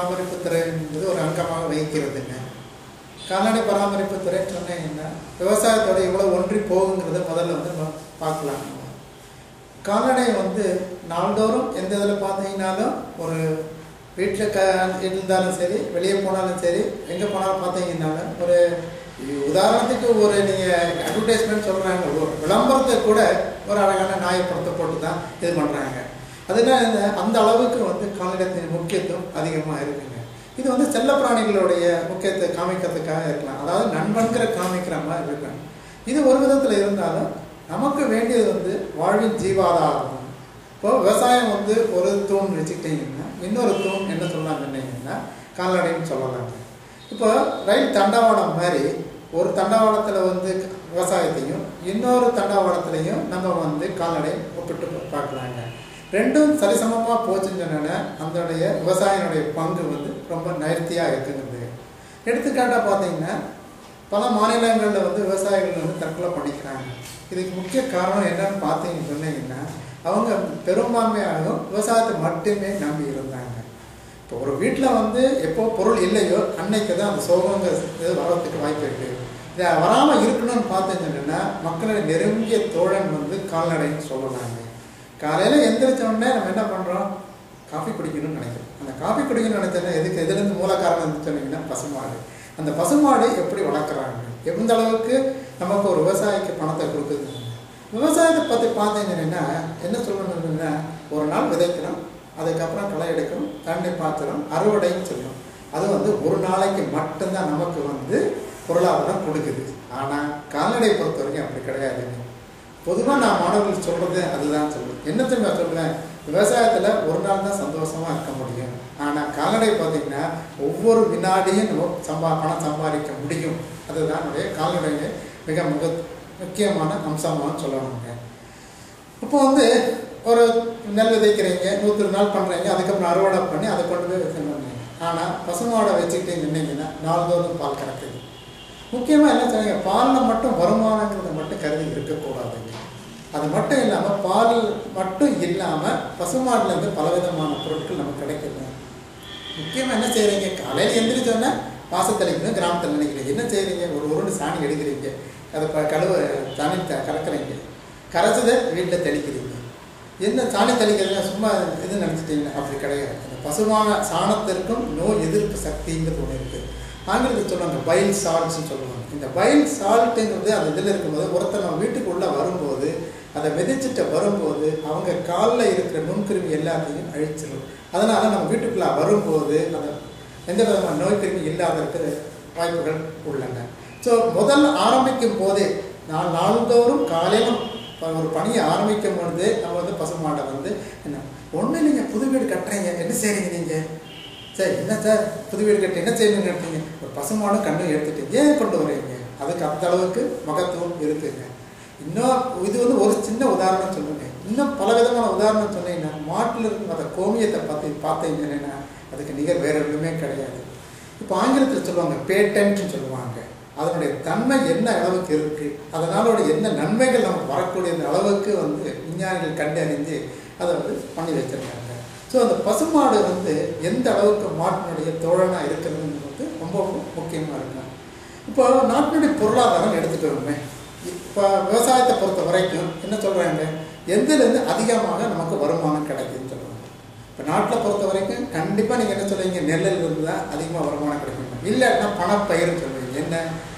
பராமரிப்பு துறை என்பது ஒரு அங்கமாக வகிக்கிறதுங்க கால்நடை பராமரிப்பு துறை சொன்னீங்கன்னா விவசாயத்தோட எவ்வளோ ஒன்றி போகுங்கிறத முதல்ல வந்து நம்ம பார்க்கலாம் கால்நடை வந்து நாள்தோறும் எந்த இதில் பார்த்தீங்கன்னாலும் ஒரு வீட்டில் க இருந்தாலும் சரி வெளியே போனாலும் சரி எங்கே போனாலும் பார்த்தீங்கன்னாலும் ஒரு உதாரணத்துக்கு ஒரு நீங்கள் அட்வர்டைஸ்மெண்ட் சொல்கிறாங்க ஒரு விளம்பரத்தை கூட ஒரு அழகான நாயப்படத்தை போட்டு தான் இது பண்ணுறாங்க அதனால இந்த அந்த அளவுக்கு வந்து கால்நடைத்தின் முக்கியத்துவம் அதிகமாக இருக்குங்க இது வந்து செல்ல பிராணிகளுடைய முக்கியத்தை காமிக்கிறதுக்காக இருக்கலாம் அதாவது நண்பன்கிற காமிக்கிற மாதிரி இருக்கலாம் இது ஒரு விதத்தில் இருந்தாலும் நமக்கு வேண்டியது வந்து வாழ்வின் ஜீவாதாரம் இப்போ விவசாயம் வந்து ஒரு தூண் வச்சுக்கிட்டீங்கன்னா இன்னொரு தூண் என்ன சொல்லலாம் சொன்னீங்கன்னா கால்நடைன்னு சொல்லலாங்க இப்போ ரயில் தண்டவாளம் மாதிரி ஒரு தண்டவாளத்தில் வந்து விவசாயத்தையும் இன்னொரு தண்டவாளத்துலையும் நம்ம வந்து கால்நடை ஒப்பிட்டு பார்க்கலாங்க ரெண்டும் சரிசமமாக போச்சுன்னு சொன்னோன்னா அதனுடைய விவசாயினுடைய பங்கு வந்து ரொம்ப நேர்த்தியாக இருக்குங்கிறது எடுத்துக்காட்டாக பார்த்தீங்கன்னா பல மாநிலங்களில் வந்து விவசாயிகள் வந்து தற்கொலை பண்ணிக்கிறாங்க இதுக்கு முக்கிய காரணம் என்னன்னு பார்த்தீங்கன்னு சொன்னீங்கன்னா அவங்க பெரும்பான்மையாக விவசாயத்தை மட்டுமே நம்பி இருந்தாங்க இப்போ ஒரு வீட்டில் வந்து எப்போ பொருள் இல்லையோ அன்னைக்கு தான் அந்த சோகங்கிற இது வர்றதுக்கு வாய்ப்பு இருக்குது இதை வராமல் இருக்கணும்னு பார்த்தீங்கன்னா மக்களுடைய நெருங்கிய தோழன் வந்து கால்நடைன்னு சொல்லலாங்க காலையில் எந்திரிச்ச உடனே நம்ம என்ன பண்ணுறோம் காஃபி குடிக்கணும்னு நினைக்கிறோம் அந்த காஃபி குடிக்கணும்னு நினைச்சோன்னா எதுக்கு எதுலேருந்து மூல காரணம் வந்து சொன்னீங்கன்னா பசுமாடு அந்த பசுமாடு எப்படி வளர்க்குறாங்க எந்த அளவுக்கு நமக்கு ஒரு விவசாயிக்கு பணத்தை கொடுக்குது விவசாயத்தை பற்றி பார்த்தீங்கன்னா என்ன சொல்லணும்னா ஒரு நாள் விதைக்கிறோம் அதுக்கப்புறம் களை எடுக்கிறோம் தண்ணி பாத்திரம் அறுவடைன்னு சொல்லுவோம் அது வந்து ஒரு நாளைக்கு மட்டும்தான் நமக்கு வந்து பொருளாதாரம் கொடுக்குது ஆனால் கால்நடை பொறுத்த வரைக்கும் அப்படி கிடையாதுங்க பொதுவாக நான் மாணவர்கள் சொல்கிறது அதுதான் சொல்லுவேன் என்ன தெரியுமா சொல்லுவேன் விவசாயத்தில் ஒரு நாள் தான் சந்தோஷமாக இருக்க முடியும் ஆனால் கால்நடை பார்த்தீங்கன்னா ஒவ்வொரு வினாடியும் நம்ம சம்பா பணம் சம்பாதிக்க முடியும் அதுதான் என்னுடைய கால்நடைங்க மிக மிக முக்கியமான அம்சமாக சொல்லணுங்க இப்போ வந்து ஒரு நெல் விதைக்கிறீங்க நூற்று நாள் பண்ணுறீங்க அதுக்கப்புறம் அறுவடை பண்ணி அதை கொண்டு போய் வைக்கணுங்க ஆனால் பசுமாடை வச்சுக்கிட்டு நின்னீங்கன்னா நாள்தோறும் பால் கறக்குது முக்கியமாக என்ன சொல்லுங்க பாலில் மட்டும் வருமானங்கிறத மட்டும் கருதி இருக்கக்கூடாதுங்க அது மட்டும் இல்லாமல் பால் மட்டும் இல்லாமல் பசுமாடுலேருந்து பலவிதமான பொருட்கள் நமக்கு கிடைக்குது முக்கியமாக என்ன செய்கிறீங்க காலையில் எந்திரிச்சோன்னே வாசத்தளிக்கணும் கிராமத்தில் நினைக்கிறீங்க என்ன செய்கிறீங்க ஒரு உருண்டு சாணி எடுக்கிறீங்க அதை ப கழுவ சாணி த கலக்கிறீங்க கரைச்சதை வீட்டில் தெளிக்கிறீங்க என்ன சாணி தெளிக்கிறதுனா சும்மா இது நினச்சிட்டீங்கன்னா அப்படி கிடையாது அந்த பசுமான சாணத்திற்கும் நோய் எதிர்ப்பு சக்திங்கிறது ஒன்று இருக்குது ஆங்கிலத்தில் சொல்லுவாங்க பைல் சால்ட்ஸ்னு சொல்லுவாங்க இந்த பைல் சால்ட்டுங்கிறது அந்த இதில் இருக்கும்போது ஒருத்தர் நம்ம வீட்டுக்குள்ளே வரும்போது அதை விதைச்சிட்டு வரும்போது அவங்க காலில் இருக்கிற நுண்கிருமி எல்லாத்தையும் அழிச்சிடும் அதனால் நம்ம வீட்டுக்குள்ளே வரும்போது அந்த எந்த விதமான நோய் கிருமி இல்லாத இருக்கிற வாய்ப்புகள் உள்ளன ஸோ முதல்ல ஆரம்பிக்கும் போதே நான் நாள்தோறும் காலையிலும் ஒரு பணியை ஆரம்பிக்கும் பொழுது நம்ம வந்து பசுமாடை வந்து என்ன ஒன்று நீங்கள் புது வீடு கட்டுறீங்க என்ன செய்கிறீங்க நீங்கள் சரி என்ன சார் புது வீடு கட்டி என்ன செய்யணும்னு கட்டுறீங்க ஒரு பசுமாடும் கண்ணும் எடுத்துட்டு ஏன் கொண்டு வரீங்க அதுக்கு அந்த அளவுக்கு மகத்துவம் இருக்குங்க இன்னும் இது வந்து ஒரு சின்ன உதாரணம் சொல்லுங்க இன்னும் பல விதமான உதாரணம் சொன்னீங்கன்னா மாட்டில் இருக்கும் அந்த கோமியத்தை பற்றி பார்த்தீங்கன்னா அதுக்கு நிகர் வேற எதுவுமே கிடையாது இப்போ ஆங்கிலத்தில் சொல்லுவாங்க பேட்டன்ட்னு சொல்லுவாங்க அதனுடைய தன்மை என்ன அளவுக்கு இருக்கு அதனாலோட என்ன நன்மைகள் நமக்கு வரக்கூடிய அளவுக்கு வந்து விஞ்ஞானிகள் கண்டறிஞ்சு அதை வந்து பண்ணி வச்சிருக்காங்க ஸோ அந்த பசுமாடு வந்து எந்த அளவுக்கு மாட்டினுடைய தோழனாக இருக்கிறதுன்னு வந்து ரொம்ப ரொம்ப முக்கியமாக இருக்கும் இப்போ நாட்டினுடைய பொருளாதாரம் எடுத்துகிட்டு வருமே இப்போ விவசாயத்தை பொறுத்த வரைக்கும் என்ன சொல்கிறாங்க எதுலேருந்து அதிகமாக நமக்கு வருமானம் கிடைக்குதுன்னு சொல்லுவாங்க இப்போ நாட்டில் பொறுத்த வரைக்கும் கண்டிப்பாக நீங்கள் என்ன சொல்லுவீங்க நெல்லில் இருந்து தான் அதிகமாக வருமானம் கிடைக்கும் இல்லைன்னா பணப்பயிர்னு சொல்லுவீங்க என்ன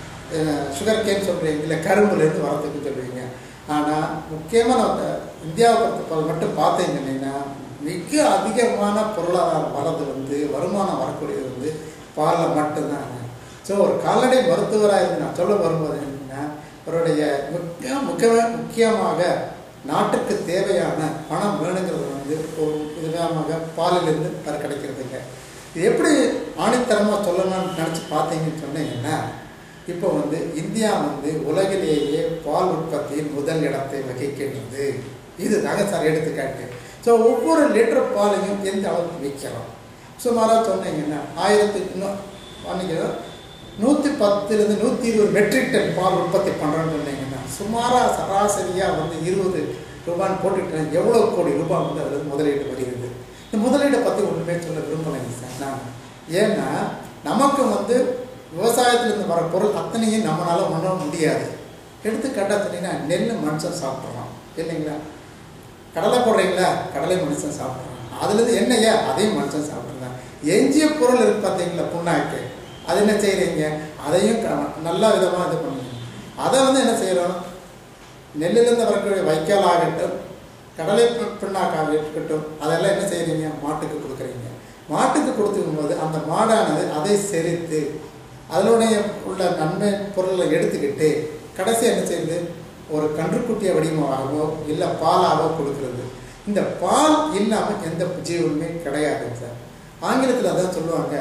சுகர் கேன் சொல்கிறீங்க இல்லை கரும்புலேருந்து வரதுக்கு சொல்லுவீங்க ஆனால் முக்கியமாக நம்ம இந்தியாவை பொறுத்த மட்டும் பார்த்தீங்கன்னா மிக அதிகமான பொருளாதாரம் வரது வந்து வருமானம் வரக்கூடியது வந்து பாலில் மட்டும்தாங்க ஸோ ஒரு கால்நடை மருத்துவராக இருந்து நான் சொல்ல வரும்போது என்னன்னா அவருடைய முக்கிய முக்கிய முக்கியமாக நாட்டுக்கு தேவையான பணம் வேணுங்கிறது வந்து ஒரு விதமாக பாலிலிருந்து அது கிடைக்கிறதுங்க இது எப்படி ஆணித்தரமாக சொல்லணும்னு நினச்சி பார்த்தீங்கன்னு சொன்னீங்கன்னா இப்போ வந்து இந்தியா வந்து உலகிலேயே பால் உற்பத்தியில் முதல் இடத்தை வகிக்கின்றது இது தாங்க சார் எடுத்துக்காட்டு ஸோ ஒவ்வொரு லிட்டர் பாலையும் எந்த அளவுக்கு விற்கிறோம் சுமாராக சொன்னீங்கன்னா ஆயிரத்தி இன்னும் மன்னிக்கிறோம் நூற்றி பத்துலேருந்து நூற்றி இருபது மெட்ரிக் டன் பால் உற்பத்தி பண்ணுறோன்னு சொன்னீங்கன்னா சுமாராக சராசரியாக வந்து இருபது ரூபான்னு போட்டுக்கிட்டேன் எவ்வளோ கோடி ரூபாய் வந்து அதில் முதலீடு வருகிறது இந்த முதலீடை பற்றி ஒன்றுமே சொல்ல விரும்பலைங்க சார் நான் ஏன்னா நமக்கு வந்து விவசாயத்திலிருந்து வர பொருள் அத்தனையும் நம்மளால உணர முடியாது எடுத்துக்காட்டாக சொன்னீங்கன்னா நெல் மனுஷன் சாப்பிட்றான் இல்லைங்களா கடலை போடுறீங்களா கடலை மனுஷன் சாப்பிட்றான் அதுலேருந்து எண்ணெயா அதையும் மனுஷன் சாப்பிட்றான் எஞ்சிய பொருள் இருக்கு பார்த்தீங்களா புண்ணாக்கு அது என்ன செய்கிறீங்க அதையும் க- நல்ல விதமாக இது பண்ணுங்க அதை வந்து என்ன செய்கிறோம் நெல்லிலிருந்து வரக்கூடிய வைக்கால் ஆகட்டும் கடலை பி- பிண்ணாக்காக இருக்கட்டும் அதெல்லாம் என்ன செய்கிறீங்க மாட்டுக்கு கொடுக்குறீங்க மாட்டுக்கு கொடுத்துக்கும் போது அந்த மாடானது அதை செரித்து அதனுடைய உள்ள நன்மை பொருளை எடுத்துக்கிட்டு கடைசி என்ன செய்யுது ஒரு கன்றுக்குட்டிய வடிவமாகவோ இல்லை பாலாகவோ கொடுக்கிறது இந்த பால் இல்லாமல் எந்த ஜீவனுமே கிடையாதுங்க சார் ஆங்கிலத்தில் அதான் சொல்லுவாங்க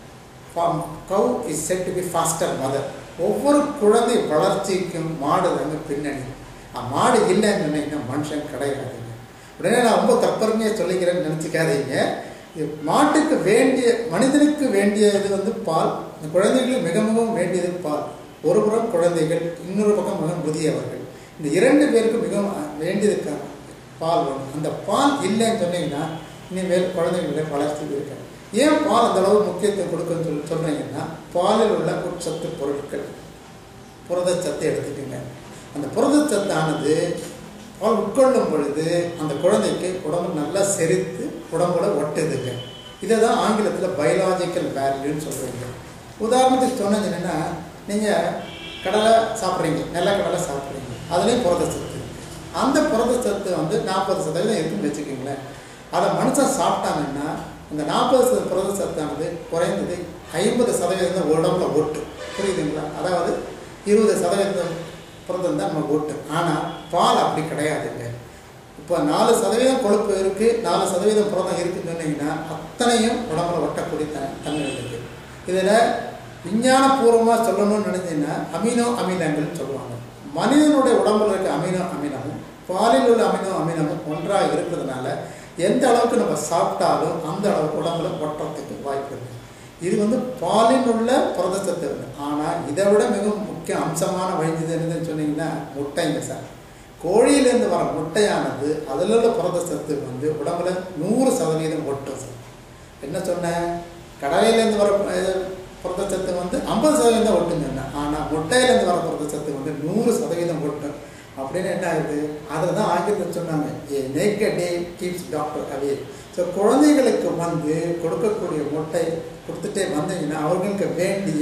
cow is said to be foster mother ஒவ்வொரு குழந்தை வளர்ச்சிக்கும் மாடு தாங்க பின்னணி அஹ் மாடு இல்லைன்னு சொன்னீங்கன்னா மனுஷன் கிடையாதுங்க உடனே நான் ரொம்ப கற்பருமையாக சொல்லிக்கிறேன்னு நினச்சிக்காதீங்க இது மாட்டுக்கு வேண்டிய மனிதனுக்கு வேண்டியது வந்து பால் இந்த குழந்தைகளுக்கு மிக மிகவும் வேண்டியது பால் ஒரு புறம் குழந்தைகள் இன்னொரு பக்கம் மிக முதியவர்கள் இந்த இரண்டு பேருக்கு மிகவும் அஹ், வேண்டியதுக்கான பால் வேணும் அந்த பால் இல்லைன்னு சொன்னீங்கன்னா இனிமேல் குழந்தைகளுடைய வளர்ச்சி இருக்காது ஏன் பால் அந்த அளவு முக்கியத்துவம் கொடுக்குன்னு சொல்லி சொல்றீங்கன்னா பாலில் உள்ள உட்சத்து பொருட்கள் புரதச்சத்தை எடுத்துக்கோங்க அந்த புரதச்சத்தானது பால் உட்கொள்ளும் பொழுது அந்த குழந்தைக்கு உடம்பு நல்லா செரித்து உடம்போட ஒட்டுதுங்க இதை தான் ஆங்கிலத்தில் பயாலாஜிக்கல் வேல்யூன்னு சொல்கிறீங்க உதாரணத்துக்கு சொன்னது என்னென்னா நீங்கள் கடலை சாப்பிட்றீங்க நிலக்கடலை சாப்பிட்றீங்க அதுலேயும் புரதச்சத்து இருக்கு. அந்த புரதச்சத்து வந்து நாற்பது சதவீதம் இருக்குன்னு வச்சுக்கோங்களேன் அதை மனுஷன் சாப்பிட்டாங்கன்னா அந்த நாற்பது சத புரதச்சத்தானது குறைந்தது ஐம்பது சதவீதம் தான் உடம்புல ஒட்டும் புரியுதுங்களா அதாவது இருபது சதவீதம் புரதம் தான் நம்ம ஒட்டும் ஆனால் பால் அப்படி கிடையாதுங்க இப்போ நாலு சதவீதம் கொழுப்பு இருக்குது நாலு சதவீதம் புரதம் இருக்குன்னு சொன்னீங்கன்னா அத்தனையும் உடம்புல ஒட்டக்கூடிய த தன்மை இருக்குது இதில் விஞ்ஞானபூர்வமாக சொல்லணும்னு நினைச்சீங்கன்னா அமினோ அமிலங்கள்னு சொல்லுவாங்க மனிதனுடைய உடம்புல இருக்க அமினோ அமிலமும் பாலில் உள்ள அமினோ அமிலமும் ஒன்றாக இருக்கிறதுனால எந்த அளவுக்கு நம்ம சாப்பிட்டாலும் அந்த அளவுக்கு உடம்புல ஒட்டுறதுக்கு வாய்ப்பு இருக்கு இது வந்து பாலில் உள்ள புரதச்சத்து இருக்கு ஆனால் இதை விட மிக முக்கிய அம்சமான வழிஞ்சது என்னதுன்னு சொன்னீங்கன்னா முட்டைங்க சார் கோழியிலேருந்து வர முட்டையானது அதில் உள்ள புரதச்சத்து வந்து உடம்புல நூறு சதவீதம் ஒட்டும் சார் என்ன சொன்னேன் கடலையிலேருந்து வர அஹ், புரதச்சத்து வந்து ஐம்பது சதவீதம் தான் ஒட்டுன்னு சொன்னேன் ஆனால் முட்டையிலேருந்து வர புரதச்சத்து வந்து நூறு சதவீதம் ஒட்டும் அப்படின்னு என்ன ஆகுது அதை தான் ஆங்கிலத்தில் சொன்னாங்க an egg a day keeps doctor away so குழந்தைகளுக்கு வந்து கொடுக்கக்கூடிய முட்டை கொடுத்துட்டே வந்தீங்கன்னா அவர்களுக்கு வேண்டிய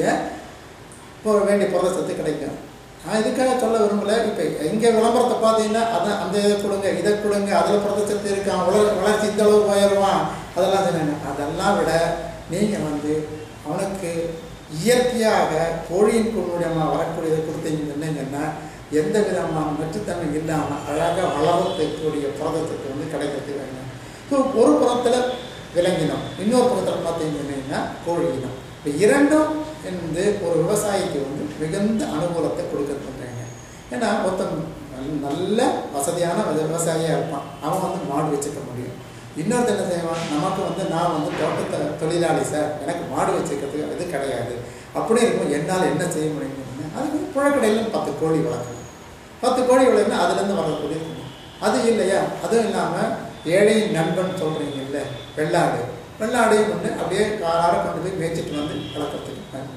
இப்போ வேண்டிய புரதச்சத்து கிடைக்கும் நான் இதுக்காக சொல்ல விரும்பல இப்போ எங்கே விளம்பரத்தை பார்த்தீங்கன்னா அதான் அந்த இதை கொடுங்க இதை கொடுங்க அதில் புரதச்சத்து இருக்கான் வளர் வளர்ச்சி இந்த அளவு போயிடுவான் அதெல்லாம் சொன்னாங்க அதெல்லாம் விட நீங்கள் வந்து அவனுக்கு இயற்கையாக கோழியின் மூலியமாக வரக்கூடியதை கொடுத்தீங்கன்னு சொன்னீங்கன்னா எந்த விதமான நச்சுத்தன்மை இல்லாமல் அழகாக வளரக்கூடிய புரதத்துக்கு வந்து கிடைக்கிறதுக்கு வேணும் ஸோ ஒரு புறத்தில் விலங்கினம் இன்னொரு புறத்தில் பார்த்தீங்கன்னா கோழி இனம் இப்போ இரண்டும் வந்து ஒரு விவசாயிக்கு வந்து மிகுந்த அனுகூலத்தை கொடுக்க பண்ணுறாங்க ஏன்னா ஒருத்தன் நல்ல- நல்ல வசதியான விவ- விவசாயியாக இருப்பான் அவன் வந்து மாடு வச்சுக்க முடியும் இன்னொருத்தன் என்ன செய்வான் நமக்கு வந்து நான் வந்து தோட்டத்தை தொழிலாளி சார் எனக்கு மாடு வச்சுக்கிறதுக்கு இது கிடையாது அப்படி இருக்கும் என்னால் என்ன செய்ய முடியும் அதுக்கு புழக்கடையில் பத்து கோழி வளர்க்கணும் பத்து கோழி வளர்க்கணும் அதுலேருந்து வரக்கூடிய அது இல்லையா அதுவும் இல்லாமல் ஏழையின் நண்பன் சொல்கிறீங்கல்ல வெள்ளாடு வெள்ளாடையும் ஒன்று அப்படியே காலார கொண்டு போய் மேய்ச்சிட்டு வந்து வளர்க்குறதுக்கு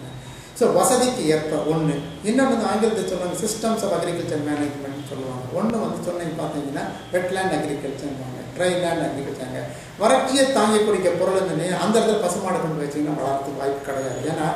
ஸோ வசதிக்கு ஏற்ப ஒன்று இன்னொன்று வந்து ஆங்கிலத்தில் சொல்லுவாங்க சிஸ்டம்ஸ் ஆஃப் அக்ரிகல்ச்சர் மேனேஜ்மெண்ட் சொல்லுவாங்க ஒன்று வந்து சொன்னீங்க பார்த்தீங்கன்னா வெட்லேண்ட் அக்ரிகல்ச்சர்வாங்க ட்ரை லேண்ட் அக்ரிகல்ச்சருங்க வறட்சியை தாங்கி குடிக்க பொருள் சொன்னீங்க அந்த இடத்துல பசுமாடு கொண்டு வச்சிங்கன்னா வளர்றதுக்கு வாய்ப்பு கிடையாது ஏன்னா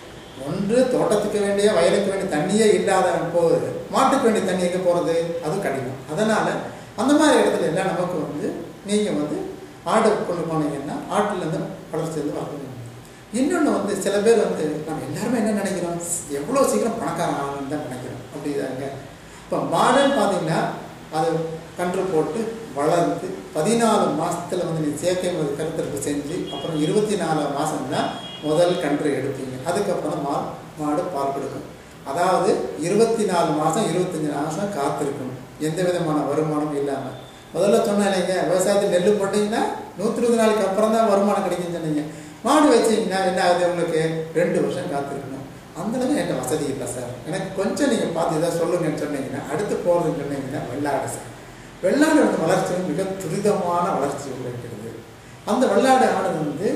ஒன்று தோட்டத்துக்கு வேண்டிய வயலுக்கு வேண்டிய தண்ணியே இல்லாத போகுது மாட்டுக்கு வேண்டிய தண்ணி எங்கே போகிறது அதுவும் கடினம் அதனால் அந்த மாதிரி இடத்துல எல்லாம் நமக்கு வந்து நீங்கள் வந்து ஆடு கொண்டு போனீங்கன்னா ஆட்டுலேருந்து வளர்ச்சி வந்து வரணும் இன்னொன்று வந்து சில பேர் வந்து நம்ம எல்லாருமே என்ன நினைக்கிறோம் எவ்வளோ சீக்கிரம் பணக்காரன் ஆகணும்னு தான் நினைக்கிறோம் அப்படிதாங்க இப்போ மாடுன்னு பார்த்தீங்கன்னா அது கன்று போட்டு வளர்ந்து பதினாலு மாசத்துல வந்து நீ செயற்கை முறை கருத்தரிப்பு செஞ்சு அப்புறம் இருபத்தி நாலு மாதம் தான் முதல் கன்று எடுப்பீங்க அதுக்கப்புறம் மா மாடு பால் கொடுக்கும் அதாவது இருபத்தி நாலு மாதம் இருபத்தஞ்சி மாதம் காத்திருக்கணும் எந்த விதமான வருமானமும் இல்லாமல் முதல்ல சொன்னேன் இல்லைங்க விவசாயத்தில் நெல் போட்டிங்கன்னா நூற்றி இருபது நாளைக்கு அப்புறம் தான் வருமானம் கிடைக்கும்னு சொன்னீங்க மாடு வச்சிங்கன்னா என்ன ஆகுது உங்களுக்கு ரெண்டு வருஷம் காத்திருக்கணும் அந்த அளவுக்கு என்கிட்ட வசதி இல்லை சார் எனக்கு கொஞ்சம் நீங்கள் பார்த்து இதாக சொல்லுங்கன்னு சொன்னீங்கன்னா அடுத்து போகிறதுன்னு சொன்னீங்கன்னா வெள்ளாடு சார் வெள்ளாடு வந்து வளர்ச்சி மிக துரிதமான வளர்ச்சி இருக்கிறது அந்த வெள்ளாடு ஆடு வந்து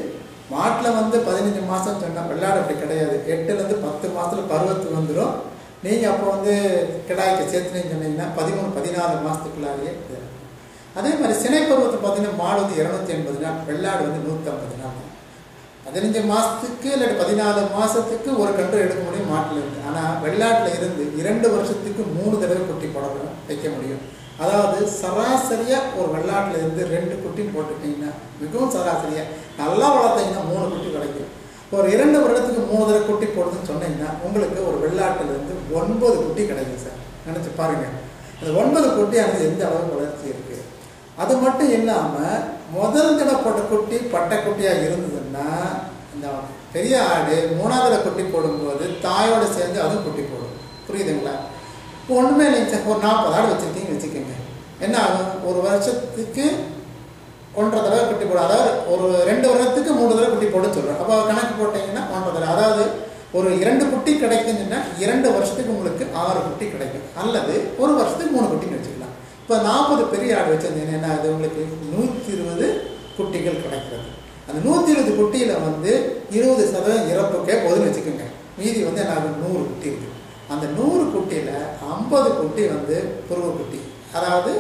மாட்டில் வந்து பதினஞ்சு மாதம் சொன்னால் வெள்ளாடு அப்படி கிடையாது எட்டுலேருந்து பத்து மாதத்துல பருவத்து வந்துடும் நீங்கள் அப்போ வந்து கிடாய்க்கு சேர்த்துனீங்கன்னு சொன்னீங்கன்னா பதிமூணு பதினாலு மாதத்துக்குள்ளாரியே இது. அதே மாதிரி சினை பருவத்தை பார்த்தீங்கன்னா மாடு வந்து இரநூத்தி எண்பது நாள் வெள்ளாடு வந்து நூற்றம்பது நாள் பதினஞ்சு மாதத்துக்கு இல்லாட்டி பதினாலு மாதத்துக்கு ஒரு கன்று எடுக்க முடியும் மாட்டில் இருந்து ஆனால் வெள்ளாட்டில் இருந்து இரண்டு வருஷத்துக்கு மூணு தடவை குட்டி போட வைக்க முடியும் அதாவது சராசரியாக ஒரு வெள்ளாட்டில் இருந்து ரெண்டு குட்டி போட்டுட்டீங்கன்னா மிகவும் சராசரியாக நல்லா வளர்த்தீங்கன்னா மூணு குட்டி கிடைக்கும் ஒரு இரண்டு வருடத்துக்கு மூணு தடவை குட்டி போடுதுன்னு சொன்னீங்கன்னா உங்களுக்கு ஒரு வெள்ளாட்டுல இருந்து ஒன்பது குட்டி கிடைக்கும் சார் நினச்சி பாருங்கள் அந்த ஒன்பது குட்டியானது எந்த அளவுக்கு வளர்ச்சி இருக்குது அது மட்டும் இல்லாமல் முதல் தடவை போட்ட குட்டி பட்டை குட்டியாக இருந்ததுன்னா இந்த பெரிய ஆடு மூணாவது தடவை குட்டி போடும்போது தாயோட சேர்ந்து அதுவும் குட்டி போடும் புரியுதுங்களா இப்போ ஒன்றுமே இல்லைங்க சார் ஒரு நாற்பது ஆடு வச்சுருக்கீங்கன்னு வச்சுக்கோங்க என்ன ஆகும் ஒரு வருஷத்துக்கு ஒன்றரை தடவை குட்டி போடும் அதாவது ஒரு ரெண்டு வருடத்துக்கு மூணு தடவை குட்டி போட சொல்கிறேன் அப்போ கணக்கு போட்டிங்கன்னா ஒன்றரை தடவை அதாவது ஒரு இரண்டு குட்டி கிடைக்குதுன்னா இரண்டு வருஷத்துக்கு உங்களுக்கு ஆறு குட்டி கிடைக்கும் அல்லது ஒரு வருஷத்துக்கு மூணு குட்டின்னு வச்சுக்கலாம் இப்போ நாற்பது பெரிய ஆடு வச்சிருந்தீங்கன்னா என்ன அது உங்களுக்கு நூற்றி இருபது குட்டிகள் கிடைக்கிறது அந்த நூற்றி இருபது குட்டியில் வந்து இருபது சதவீதம் இறப்புக்கே போதுன்னு வச்சுக்கோங்க மீதி வந்து என்ன ஆகும் நூறு குட்டி இருக்குது அந்த நூறு குட்டியில் ஐம்பது குட்டி வந்து புருவ குட்டி அதாவது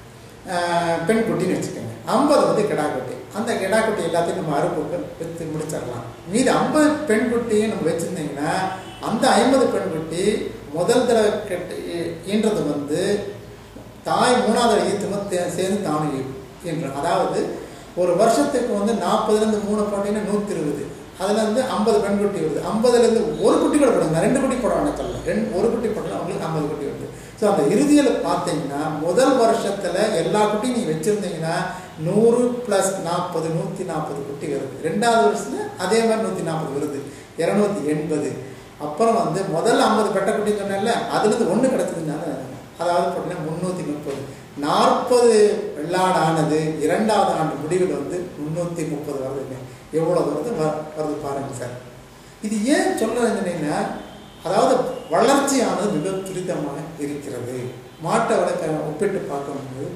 ஆஹ், பெண் குட்டின்னு வச்சுக்கோங்க ஐம்பது வந்து கிடா குட்டி அந்த கிடா குட்டி எல்லாத்தையும் நம்ம அறுப்புக்கு விற்று முடிச்சிடலாம் மீதி ஐம்பது பெண் குட்டியும் நம்ம வச்சுருந்தீங்கன்னா அந்த ஐம்பது பெண் குட்டி முதல் தடவை கெட்டு ஈன்றது வந்து தாய் மூணாவது ஈத்துமும் தே- சேர்ந்து தானும் ஈ- ஈன்றும் அதாவது ஒரு வருஷத்துக்கு வந்து நாற்பதுலேருந்து மூணு போட்டிங்கன்னா நூற்றி இருபது அதுல இருந்து ஐம்பது பெண் குட்டி வருது ஐம்பதுலேருந்து ஒரு குட்டி கூட போடுங்க ரெண்டு குட்டி போட வேணாம் சொல்லலாம் ரெண்டு ஒரு குட்டி போட்டாலும் அவங்களுக்கு ஐம்பது குட்டி வருது ஸோ அந்த இறுதியில் பார்த்தீங்கன்னா முதல் வருஷத்தில் எல்லா குட்டியும் நீங்கள் வச்சுருந்தீங்கன்னா நூறு ப்ளஸ் நாற்பது நூற்றி நாற்பது குட்டி வருது ரெண்டாவது வருஷத்தில் அதே மாதிரி நூற்றி நாற்பது வருது இரநூத்தி எண்பது அப்புறம் வந்து முதல்ல ஐம்பது பெட்டை குட்டி சொன்னேன்ல அதுலேருந்து ஒன்று கிடச்சதுனால அதாவது பார்த்தீங்கன்னா முந்நூற்றி முப்பது நாற்பது வெள்ளாடானது இரண்டாவது ஆண்டு முடிவில் வந்து முந்நூற்றி முப்பது வருதுங்க எவ்வளோ வருது வ- வருது பாருங்க சார் இது ஏன் சொல்லுறதுன்னா அதாவது வளர்ச்சியானது மிக துரிதமாக இருக்கிறது மாட்டை வளர்க்க ஒப்பிட்டு பார்க்கும்போது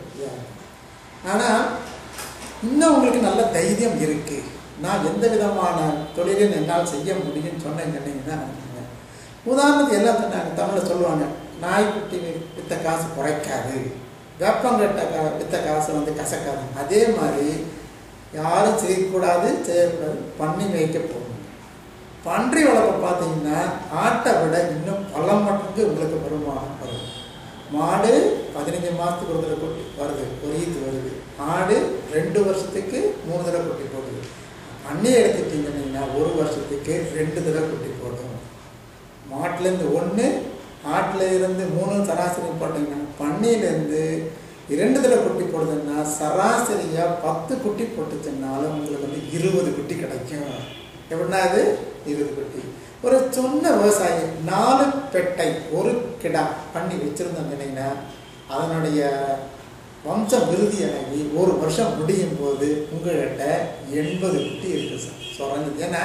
ஆனால் இன்னும் உங்களுக்கு நல்ல தைரியம் இருக்கு நான் எந்த விதமான தொழிலையும் என்னால் செய்ய முடியும்னு சொன்னேன்னு சொன்னீங்கன்னா உதாரணத்துக்கு எல்லாம் சொன்னாங்க தமிழில் சொல்லுவாங்க நாய்க்குட்டி வித்த காசு குறைக்காது வேப்பங்கட்ட கா வித்த காசு வந்து கசக்காது அதே மாதிரி யாரும் செய்யக்கூடாது செய்யக்கூடாது பண்ணி வைக்க போகணும் பன்றி வளர்ப்பை பார்த்தீங்கன்னா ஆட்டை விட இன்னும் பல மடங்கு உங்களுக்கு வருமானம் வரும் மாடு பதினஞ்சு மாதத்துக்கு ஒரு தடவை குட்டி வருது ஒரு ஈத்து வருது ஆடு ரெண்டு வருஷத்துக்கு மூணு தடவை குட்டி போடுது பண்ணி எடுத்துட்டீங்கன்னா ஒரு வருஷத்துக்கு ரெண்டு தடவை குட்டி போடும் மாட்டுலேருந்து ஒன்று ஆட்டில் இருந்து மூணு சராசரி போட்டிங்கன்னா பண்ணையிலேருந்து இரண்டு தடவை குட்டி போடுதுன்னா சராசரியாக பத்து குட்டி போட்டுச்சுன்னாலும் உங்களுக்கு வந்து இருபது குட்டி கிடைக்கும் எப்படின்னா அது இருபது குட்டி ஒரு சொன்ன விவசாயி நாலு பெட்டை ஒரு கிடா பண்ணி வச்சுருந்தீங்கன்னா அதனுடைய வம்சம் விருதியாகி ஒரு வருஷம் முடியும் போது உங்கள்கிட்ட எண்பது குட்டி இருக்குது சார் சொல்கிறது ஏன்னா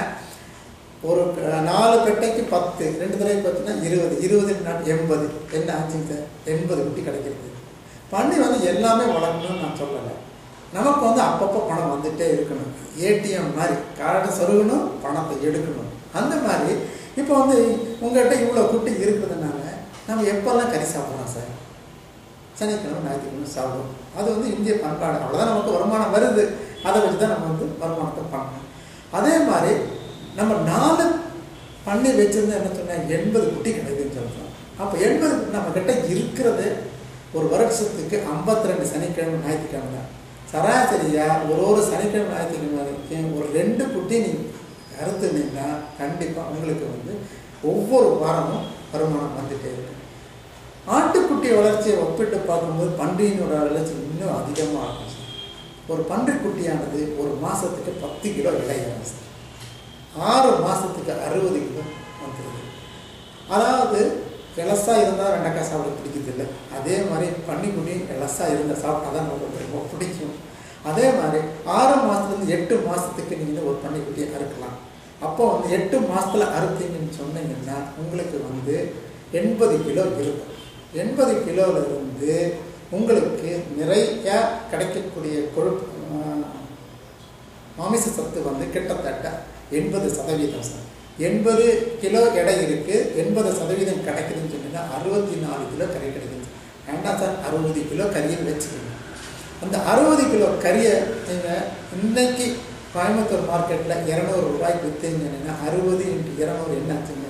ஒரு க- நாலு பெட்டைக்கு பத்து ரெண்டு தடவை பார்த்தீங்கன்னா இருபது இருபது நாட் எண்பது என்ன ஆச்சுங்க சார் எண்பது குட்டி கிடைக்கிறது பண்ணி வந்து எல்லாமே வளர்க்கணும்னு நான் சொல்லலை நமக்கு வந்து அப்பப்போ பணம் வந்துட்டே இருக்கணும் ஏடிஎம் மாதிரி கார்டை சொருகணும் பணத்தை எடுக்கணும் அந்த மாதிரி இப்போ வந்து உங்கள்கிட்ட இவ்வளோ குட்டி இருக்கிறதுனால நம்ம எப்போல்லாம் கறி சாப்பிட்றோம் சார் சனிக்கிழமை ஞாயிற்றுக்கிழமை சாப்பிடுவோம் அது வந்து இந்திய பண்பாடு அவ்வளோதான் நமக்கு வருமானம் வருது அதை வச்சு தான் நம்ம வந்து வருமானத்தை பண்ணணும் அதே மாதிரி நம்ம நாலு பண்ணி வச்சிருந்தா என்ன சொன்னேன் எண்பது குட்டி கிடைக்குதுன்னு சொல்கிறோம் அப்போ எண்பது நம்ம கிட்ட இருக்கிறது ஒரு வருஷத்துக்கு ஐம்பத்தி ரெண்டு சனிக்கிழமை ஞாயிற்றுக்கிழமை தான் சராசரியாக ஒரு ஒரு சனிக்கிழமை ஞாயிற்றுக்கிழமை வரைக்கும் ஒரு ரெண்டு குட்டி நீ அறுத்துனீங்கன்னா கண்டிப்பாக உங்களுக்கு வந்து ஒவ்வொரு வாரமும் வருமானம் வந்துட்டே இருக்கும் ஆட்டுக்குட்டி வளர்ச்சியை ஒப்பிட்டு பார்க்கும்போது பன்றியினோட வளர்ச்சி இன்னும் அதிகமாக இருக்கும் சார். ஒரு பன்றிக்குட்டியானது ஒரு மாதத்துக்கு பத்து கிலோ விளையாடும் சார் ஆறு மாதத்துக்கு அறுபது கிலோ வந்துடுது அதாவது இலசாக இருந்தால் வெண்டைக்காய் சாப்பிட பிடிக்குது இல்லை அதே மாதிரி பன்னிக்குட்டி இலசாக இருந்தால் சாப்பிட்டா தான் நமக்கு ரொம்ப பிடிக்கும் அதே மாதிரி ஆறு மாதத்துலேருந்து எட்டு மாதத்துக்கு நீங்கள் ஒரு பன்னிக்குட்டியை அறுக்கலாம் அப்போ வந்து எட்டு மாதத்தில் அறுத்தீங்கன்னு சொன்னீங்கன்னா உங்களுக்கு வந்து எண்பது கிலோ இருக்கும் எண்பது கிலோவில் இருந்து உங்களுக்கு நிறைய கிடைக்கக்கூடிய கொழுப்பு ஆஹ், மாமிச சத்து வந்து கிட்டத்தட்ட எண்பது சதவீதம் சார் எண்பது கிலோ எடை இருக்குது எண்பது சதவீதம் கிடைக்குதுன்னு சொன்னீங்கன்னா அறுபத்தி நாலு கிலோ கறி கிடைக்குது வேண்டாம் சார் அறுபது கிலோ கறியை வச்சுக்கோங்க அந்த அறுபது கிலோ கறியை நீங்கள் இன்னைக்கு கோயம்புத்தூர் மார்க்கெட்டில் இரநூறு ரூபாய்க்கு விற்றீங்கன்னா அறுபது இன்ட்டு இரநூறு என்னாச்சுங்க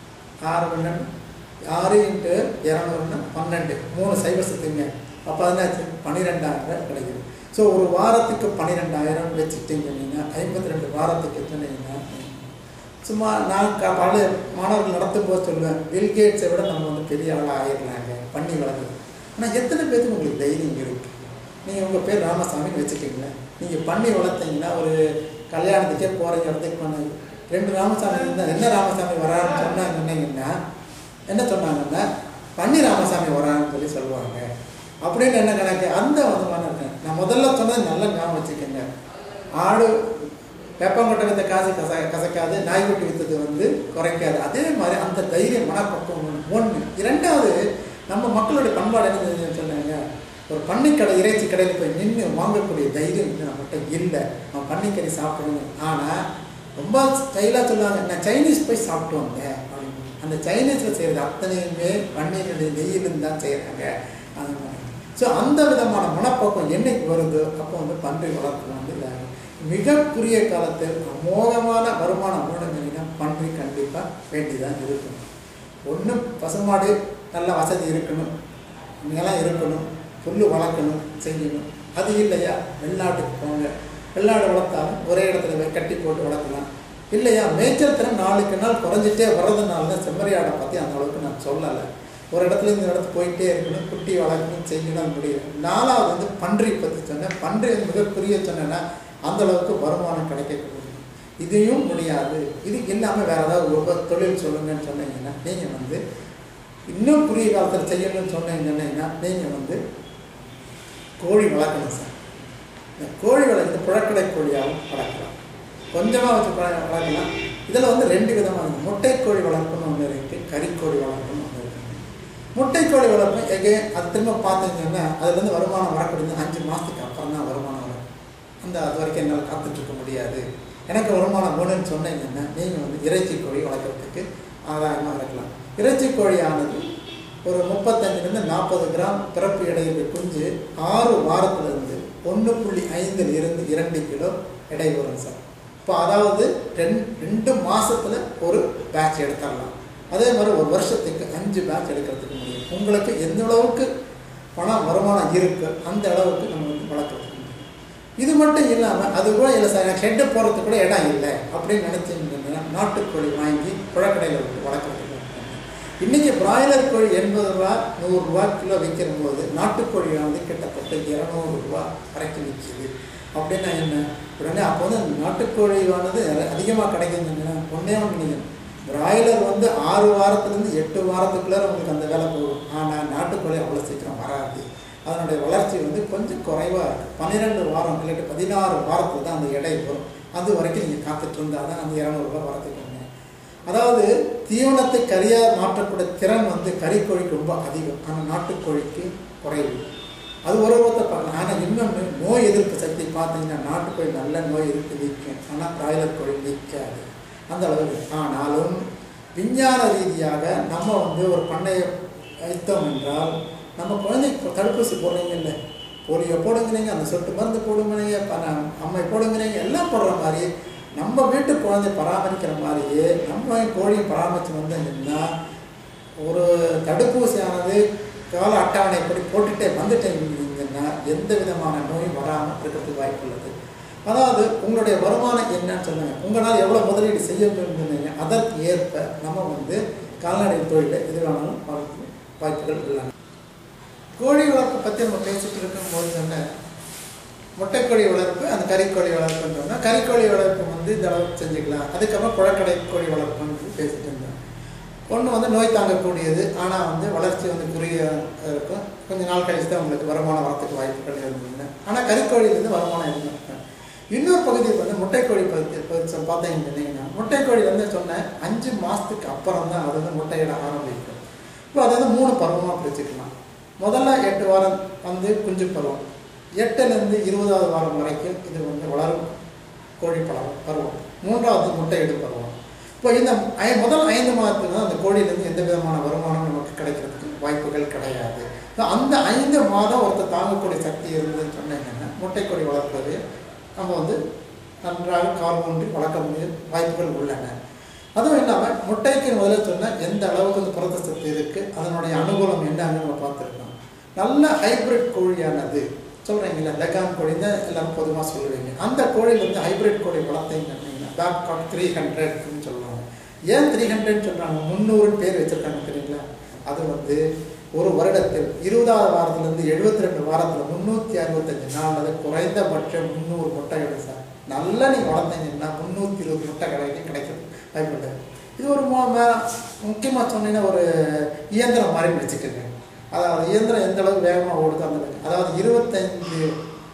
ஆறு பன்னெண்டு ஆறு இன்ட்டு இரநூறுன்னா பன்னெண்டு மூணு சைபர் சுற்றுங்க அப்போ என்னாச்சு பன்னிரெண்டாயிரம் ரூபாய் கிடைக்குது ஸோ ஒரு வாரத்துக்கு பன்னிரெண்டாயிரம் வச்சுட்டீங்கன்னா ஐம்பத்தி ரெண்டு வாரத்துக்கு சொன்னீங்கன்னா சும்மா நான் க பல மாணவர்கள் நடத்தும் போது சொல்லுவேன் பில்கேட்ஸை விட நம்ம வந்து பெரிய ஆளாக ஆயிடலாங்க பண்ணி வளர்க்குது ஆனால் எத்தனை பேருக்கு உங்களுக்கு தைரியம் இருக்குது நீங்கள் உங்கள் பேர் ராமசாமின்னு வச்சுக்கிங்களேன் நீங்கள் பண்ணி வளர்த்தீங்கன்னா ஒரு கல்யாணத்துக்கே போகிற இடத்துக்கு பண்ண ரெண்டு ராமசாமி இருந்தால் என்ன ராமசாமி வரான்னு சொன்னாங்க சொன்னீங்கன்னா என்ன சொன்னாங்கன்னா பன்னி ராமசாமி வரான்னு சொல்லி சொல்லுவாங்க அப்படின்னு என்ன கணக்கு அந்த விதமான இருக்கேன் நான் முதல்ல சொன்னது நல்ல ஞாபகம் வச்சுக்கோங்க ஆடு வேப்பங்கொட்டை வித்த காசு கச கசக்காது நாய்க்குட்டி வித்தது வந்து குறைக்காது அதே மாதிரி அந்த தைரிய மனப்பக்குவம் ஒன்று இரண்டாவது நம்ம மக்களுடைய பண்பாடு என்ன தெரியுதுன்னு சொன்னாங்க ஒரு பன்னிக்கடை இறைச்சி கடையில் போய் நின்று வாங்கக்கூடிய தைரியம் இன்னும் நம்மகிட்ட இல்லை நம்ம பன்னிக்கறி சாப்பிடணும் ஆனால் ரொம்ப ஸ்டைலாக சொல்லுவாங்க நான் சைனீஸ் போய் சாப்பிட்டு வந்தேன் அப்படின்னு அந்த சைனீஸில் செய்கிறது அத்தனையுமே பன்னீருடைய நெய்யிலும் தான் செய்கிறாங்க அந்த மாதிரி ஸோ அந்த விதமான மனப்போக்கம் என்னைக்கு வருதோ அப்போ வந்து பன்றி வளர்ப்பு வந்து இதாகும். மிக குறுகிய காலத்தில் அமோகமான வருமானம் வேணுங்கன்னா பன்றி கண்டிப்பாக வேண்டிதான் இருக்கும் ஒன்று பசுமாடு நல்ல வசதி இருக்கணும் நிலம் இருக்கணும் புல் வளர்க்கணும் செய்யணும் அது இல்லையா வெளிநாட்டுக்கு போங்க வெள்ளாடு வளர்த்தாலும் ஒரே இடத்துல போய் கட்டி போட்டு வளர்க்கலாம் இல்லையா மேய்ச்சல் திறன் நாளுக்கு நாள் குறைஞ்சிட்டே வர்றதுனால தான் செம்மறியாடை பற்றி அந்த அளவுக்கு நான் சொல்லலை ஒரு இடத்துல இந்த இடத்துக்கு போயிட்டே இருக்கணும் குட்டி வளர்க்கணும் செய்யணும் முடியும் நாலாவது வந்து பன்றி பற்றி சொன்னேன் பன்றி மிகக்குரிய சொன்னேன்னா அந்த அளவுக்கு வருமானம் கிடைக்கக்கூடிய இதையும் முடியாது இது இல்லாமல் வேற ஏதாவது ஒரு தொழில் சொல்லுங்கன்னு சொன்னீங்கன்னா நீங்கள் வந்து இன்னும் குறுகிய காலத்தில் செய்யணும்னு சொன்னீங்கன்னா நீங்கள் வந்து கோழி வளர்க்கணும் சார் இந்த கோழி வளர்க்குறது புழக்கடை கோழியாகவும் வளர்க்கலாம் கொஞ்சமாக வச்சு பழ- வளர்க்கலாம் இதில் வந்து ரெண்டு விதமாக இருக்குது முட்டை கோழி வளர்ப்புன்னு ஒன்று இருக்குது கறிக்கோழி வளர்ப்புன்னு ஒன்று இருக்குது முட்டை கோழி வளர்ப்பு எங்கே அது திரும்ப பார்த்தீங்கன்னா அதுலேருந்து வருமானம் வரக்கூடியது அஞ்சு மாதத்துக்கு அப்புறம் தான் வருமானம் வரும் அந்த அது வரைக்கும் என்னால் காத்துட்டு இருக்க முடியாது எனக்கு வருமானம் வேணும்னு சொன்னீங்கன்னா நீங்கள் வந்து இறைச்சி கோழி வளர்க்குறதுக்கு ஆதாயமாக இருக்கலாம் இறைச்சி கோழியானது ஒரு முப்பத்தஞ்சுலேருந்து நாற்பது கிராம் பிறப்பு எடையுடைய குஞ்சு ஆறு வாரத்துலேருந்து ஒன்று புள்ளி ஐந்தில் இருந்து இரண்டு கிலோ எடை வரும் சார் இப்போ அதாவது ரெண் ரெண்டு மாசத்துல ஒரு பேட்ச் எடுத்துடலாம் அதே மாதிரி ஒரு வருஷத்துக்கு அஞ்சு பேட்ச் எடுக்கிறதுக்கு முடியும் உங்களுக்கு எந்த அளவுக்கு பணம் வருமானம் இருக்கு அந்த அளவுக்கு நம்ம வந்து வளர்க்குறதுக்கு முடியும் இது மட்டும் இல்லாமல் அது கூட இல்லை சார் எனக்கு ஹெட்டு போகிறதுக்கு கூட இடம் இல்லை அப்படின்னு நினச்சிங்கன்னா நாட்டுக்கோழி வாங்கி புழக்கடையில் விட்டு வளர்க்குறதுக்கு இன்றைக்கி பிராய்லர் கோழி எண்பது ரூபா நூறுரூவா கிலோ விற்கிற போது நாட்டுக்கோழி வந்து கிட்டத்தட்ட இரநூறுபா வரைக்கும் விற்கிது அப்படின்னா என்ன உடனே அப்போ வந்து அந்த நாட்டுக்கோழியானது அதிகமாக கிடைக்குதுன்னா ஒன்றே ஒன்று நீங்கள் பிராய்லர் வந்து ஆறு வாரத்துலேருந்து எட்டு வாரத்துக்குள்ளே உங்களுக்கு அந்த வேலை போகும் ஆனால் நாட்டுக்கோழி அவ்வளோ சீக்கிரம் வராது அதனுடைய வளர்ச்சி வந்து கொஞ்சம் குறைவாக இருக்குது பன்னிரெண்டு வாரம் இல்லாட்டி பதினாறு வாரத்தில் தான் அந்த எடை வரும் அது வரைக்கும் நீங்கள் காத்துட்டு இருந்தால் தான் அந்த இரநூறுபா வரத்துக்கு ஒன்று அதாவது தீவனத்தை கறியாக மாற்றக்கூடிய திறன் வந்து கறிக்கோழிக்கு ரொம்ப அதிகம் ஆனால் நாட்டுக்கோழிக்கு குறைவு அது ஒரு ஒருத்தர் பார்க்கலாம் ஆனால் இன்னொன்று நோய் எதிர்ப்பு சக்தி பார்த்தீங்கன்னா நாட்டுக்கோழி நல்ல நோய் எதிர்ப்பு நிற்கும் ஆனால் பிராய்லர் கோழி நிற்காது அந்த அளவுக்கு ஆனாலும் விஞ்ஞான ரீதியாக நம்ம வந்து ஒரு பண்ணையை வைத்தோம் என்றால் நம்ம குழந்தைக்கு தடுப்பூசி போடுறீங்க இல்லை போலியோ போடுங்கிறீங்க அந்த சொட்டு மருந்து போடுங்கிறீங்க ப- அம்மை போடுங்கிறீங்க எல்லாம் போடுற மாதிரி நம்ம வீட்டு குழந்தை பராமரிக்கிற மாதிரியே நம்ம கோழியை பராமரித்து வந்தீங்கன்னா ஒரு தடுப்பூசியானது கால அட்டவணைப்படி போட்டுட்டே வந்துட்டீங்கன்னா எந்த விதமான நோயும் வராமல் இருக்கிறதுக்கு வாய்ப்பு உள்ளது அதாவது உங்களுடைய வருமானம் என்னன்னு சொன்னாங்க உங்களால் எவ்வளோ முதலீடு செய்ய சொன்னீங்க அதற்கு ஏற்ப நம்ம வந்து கால்நடை தொழிலில் எது வேணாலும் வளர்க்க வாய்ப்புகள் உள்ளன கோழி வளர்ப்பு பற்றி நம்ம பேசிட்டு இருக்கும்போது சொன்ன முட்டைக்கோழி வளர்ப்பு அந்த கறிக்கோழி வளர்ப்புன்னு சொன்னால் கறிக்கோழி வளர்ப்பு வந்து இந்த அளவுக்கு செஞ்சுக்கலாம் அதுக்கப்புறம் புழக்கடை கோழி வளர்ப்புன்னு சொல்லி பேசிட்டு இருந்தோம் ஒன்று வந்து நோய் தாங்கக்கூடியது ஆனால் வந்து வளர்ச்சி வந்து குறுகிய இருக்கும் கொஞ்ச நாள் கழிச்சு தான் உங்களுக்கு வருமானம் வரத்துக்கு வாய்ப்புகள் இருந்ததுங்க ஆனால் கறிக்கோழிலேருந்து வருமானம் இருந்தது இன்னொரு பகுதி வந்து முட்டைக்கோழி பகுதி பகுதி பார்த்தீங்கன்னா முட்டைக்கோழி வந்து சொன்னேன் அஞ்சு மாதத்துக்கு அப்புறம் தான் அது வந்து முட்டையிட ஆரம்பிக்கும் இப்போ அதை வந்து மூணு பருவமாக பிரிச்சுக்கலாம் முதல்ல எட்டு வாரம் வந்து குஞ்சு பருவம் எட்டுலேருந்து இருபதாவது வாரம் வரைக்கும் இது வந்து வளரும் கோழி பழம் பருவம் மூன்றாவது முட்டையிடும் பருவம் இப்போ இந்த ஐ- முதல் ஐந்து மாதத்துக்கு தான் அந்த கோழியிலேருந்து எந்த விதமான வருமானம் நமக்கு கிடைக்கிறதுக்கு வாய்ப்புகள் கிடையாது So, அந்த ஐந்து மாதம் ஒருத்தர் தாங்கக்கூடிய சக்தி இருந்ததுன்னு சொன்னீங்கன்னா முட்டைக்கோழி வளர்ப்பது நம்ம வந்து நன்றாக கால் ஊன்றி வளர்க்க முடியும் வாய்ப்புகள் உள்ளன அதுவும் இல்லாமல் முட்டைக்கு முதல்ல சொன்ன எந்த அளவுக்கு அந்த புரத சத்து இருக்குது அதனுடைய அனுகூலம் என்னன்னு நம்ம பார்த்துருக்கோம் நல்ல ஹைபிரிட் கோழியானது சொல்கிறீங்களா லெகான் கோழி தான் எல்லாரும் பொதுவாக சொல்லுவீங்க அந்த கோழியில் வந்து ஹைபிரிட் கோழி வளர்த்தீங்கன்னா பேக் காட் த்ரீ ஹண்ட்ரட்னு சொல்லுவாங்க ஏன் த்ரீ ஹண்ட்ரட்னு சொல்கிறாங்க முந்நூறு பேர் வச்சுருக்காங்க தெரியுங்களா அது வந்து ஒரு வருடத்தில் இருபதாவது வாரத்துலேருந்து எழுபத்தி ரெண்டு வாரத்தில் முந்நூற்றி அறுபத்தஞ்சு நாள் அது குறைந்தபட்சம் முந்நூறு முட்டை கிடைக்கும் சார் நல்லா நீங்கள் வளர்த்தீங்கன்னா முந்நூற்றி இருபது முட்டை கிடைக்கும் கிடைக்குது வாய்ப்பு இது ஒரு முக்கியமாக சொன்னீங்கன்னா ஒரு இயந்திரம் மாதிரி வச்சுக்கோங்க அதாவது இயந்திரம் எந்த அளவுக்கு வேகமாக ஓடுதோ அந்த அளவுக்கு அதாவது இருபத்தஞ்சு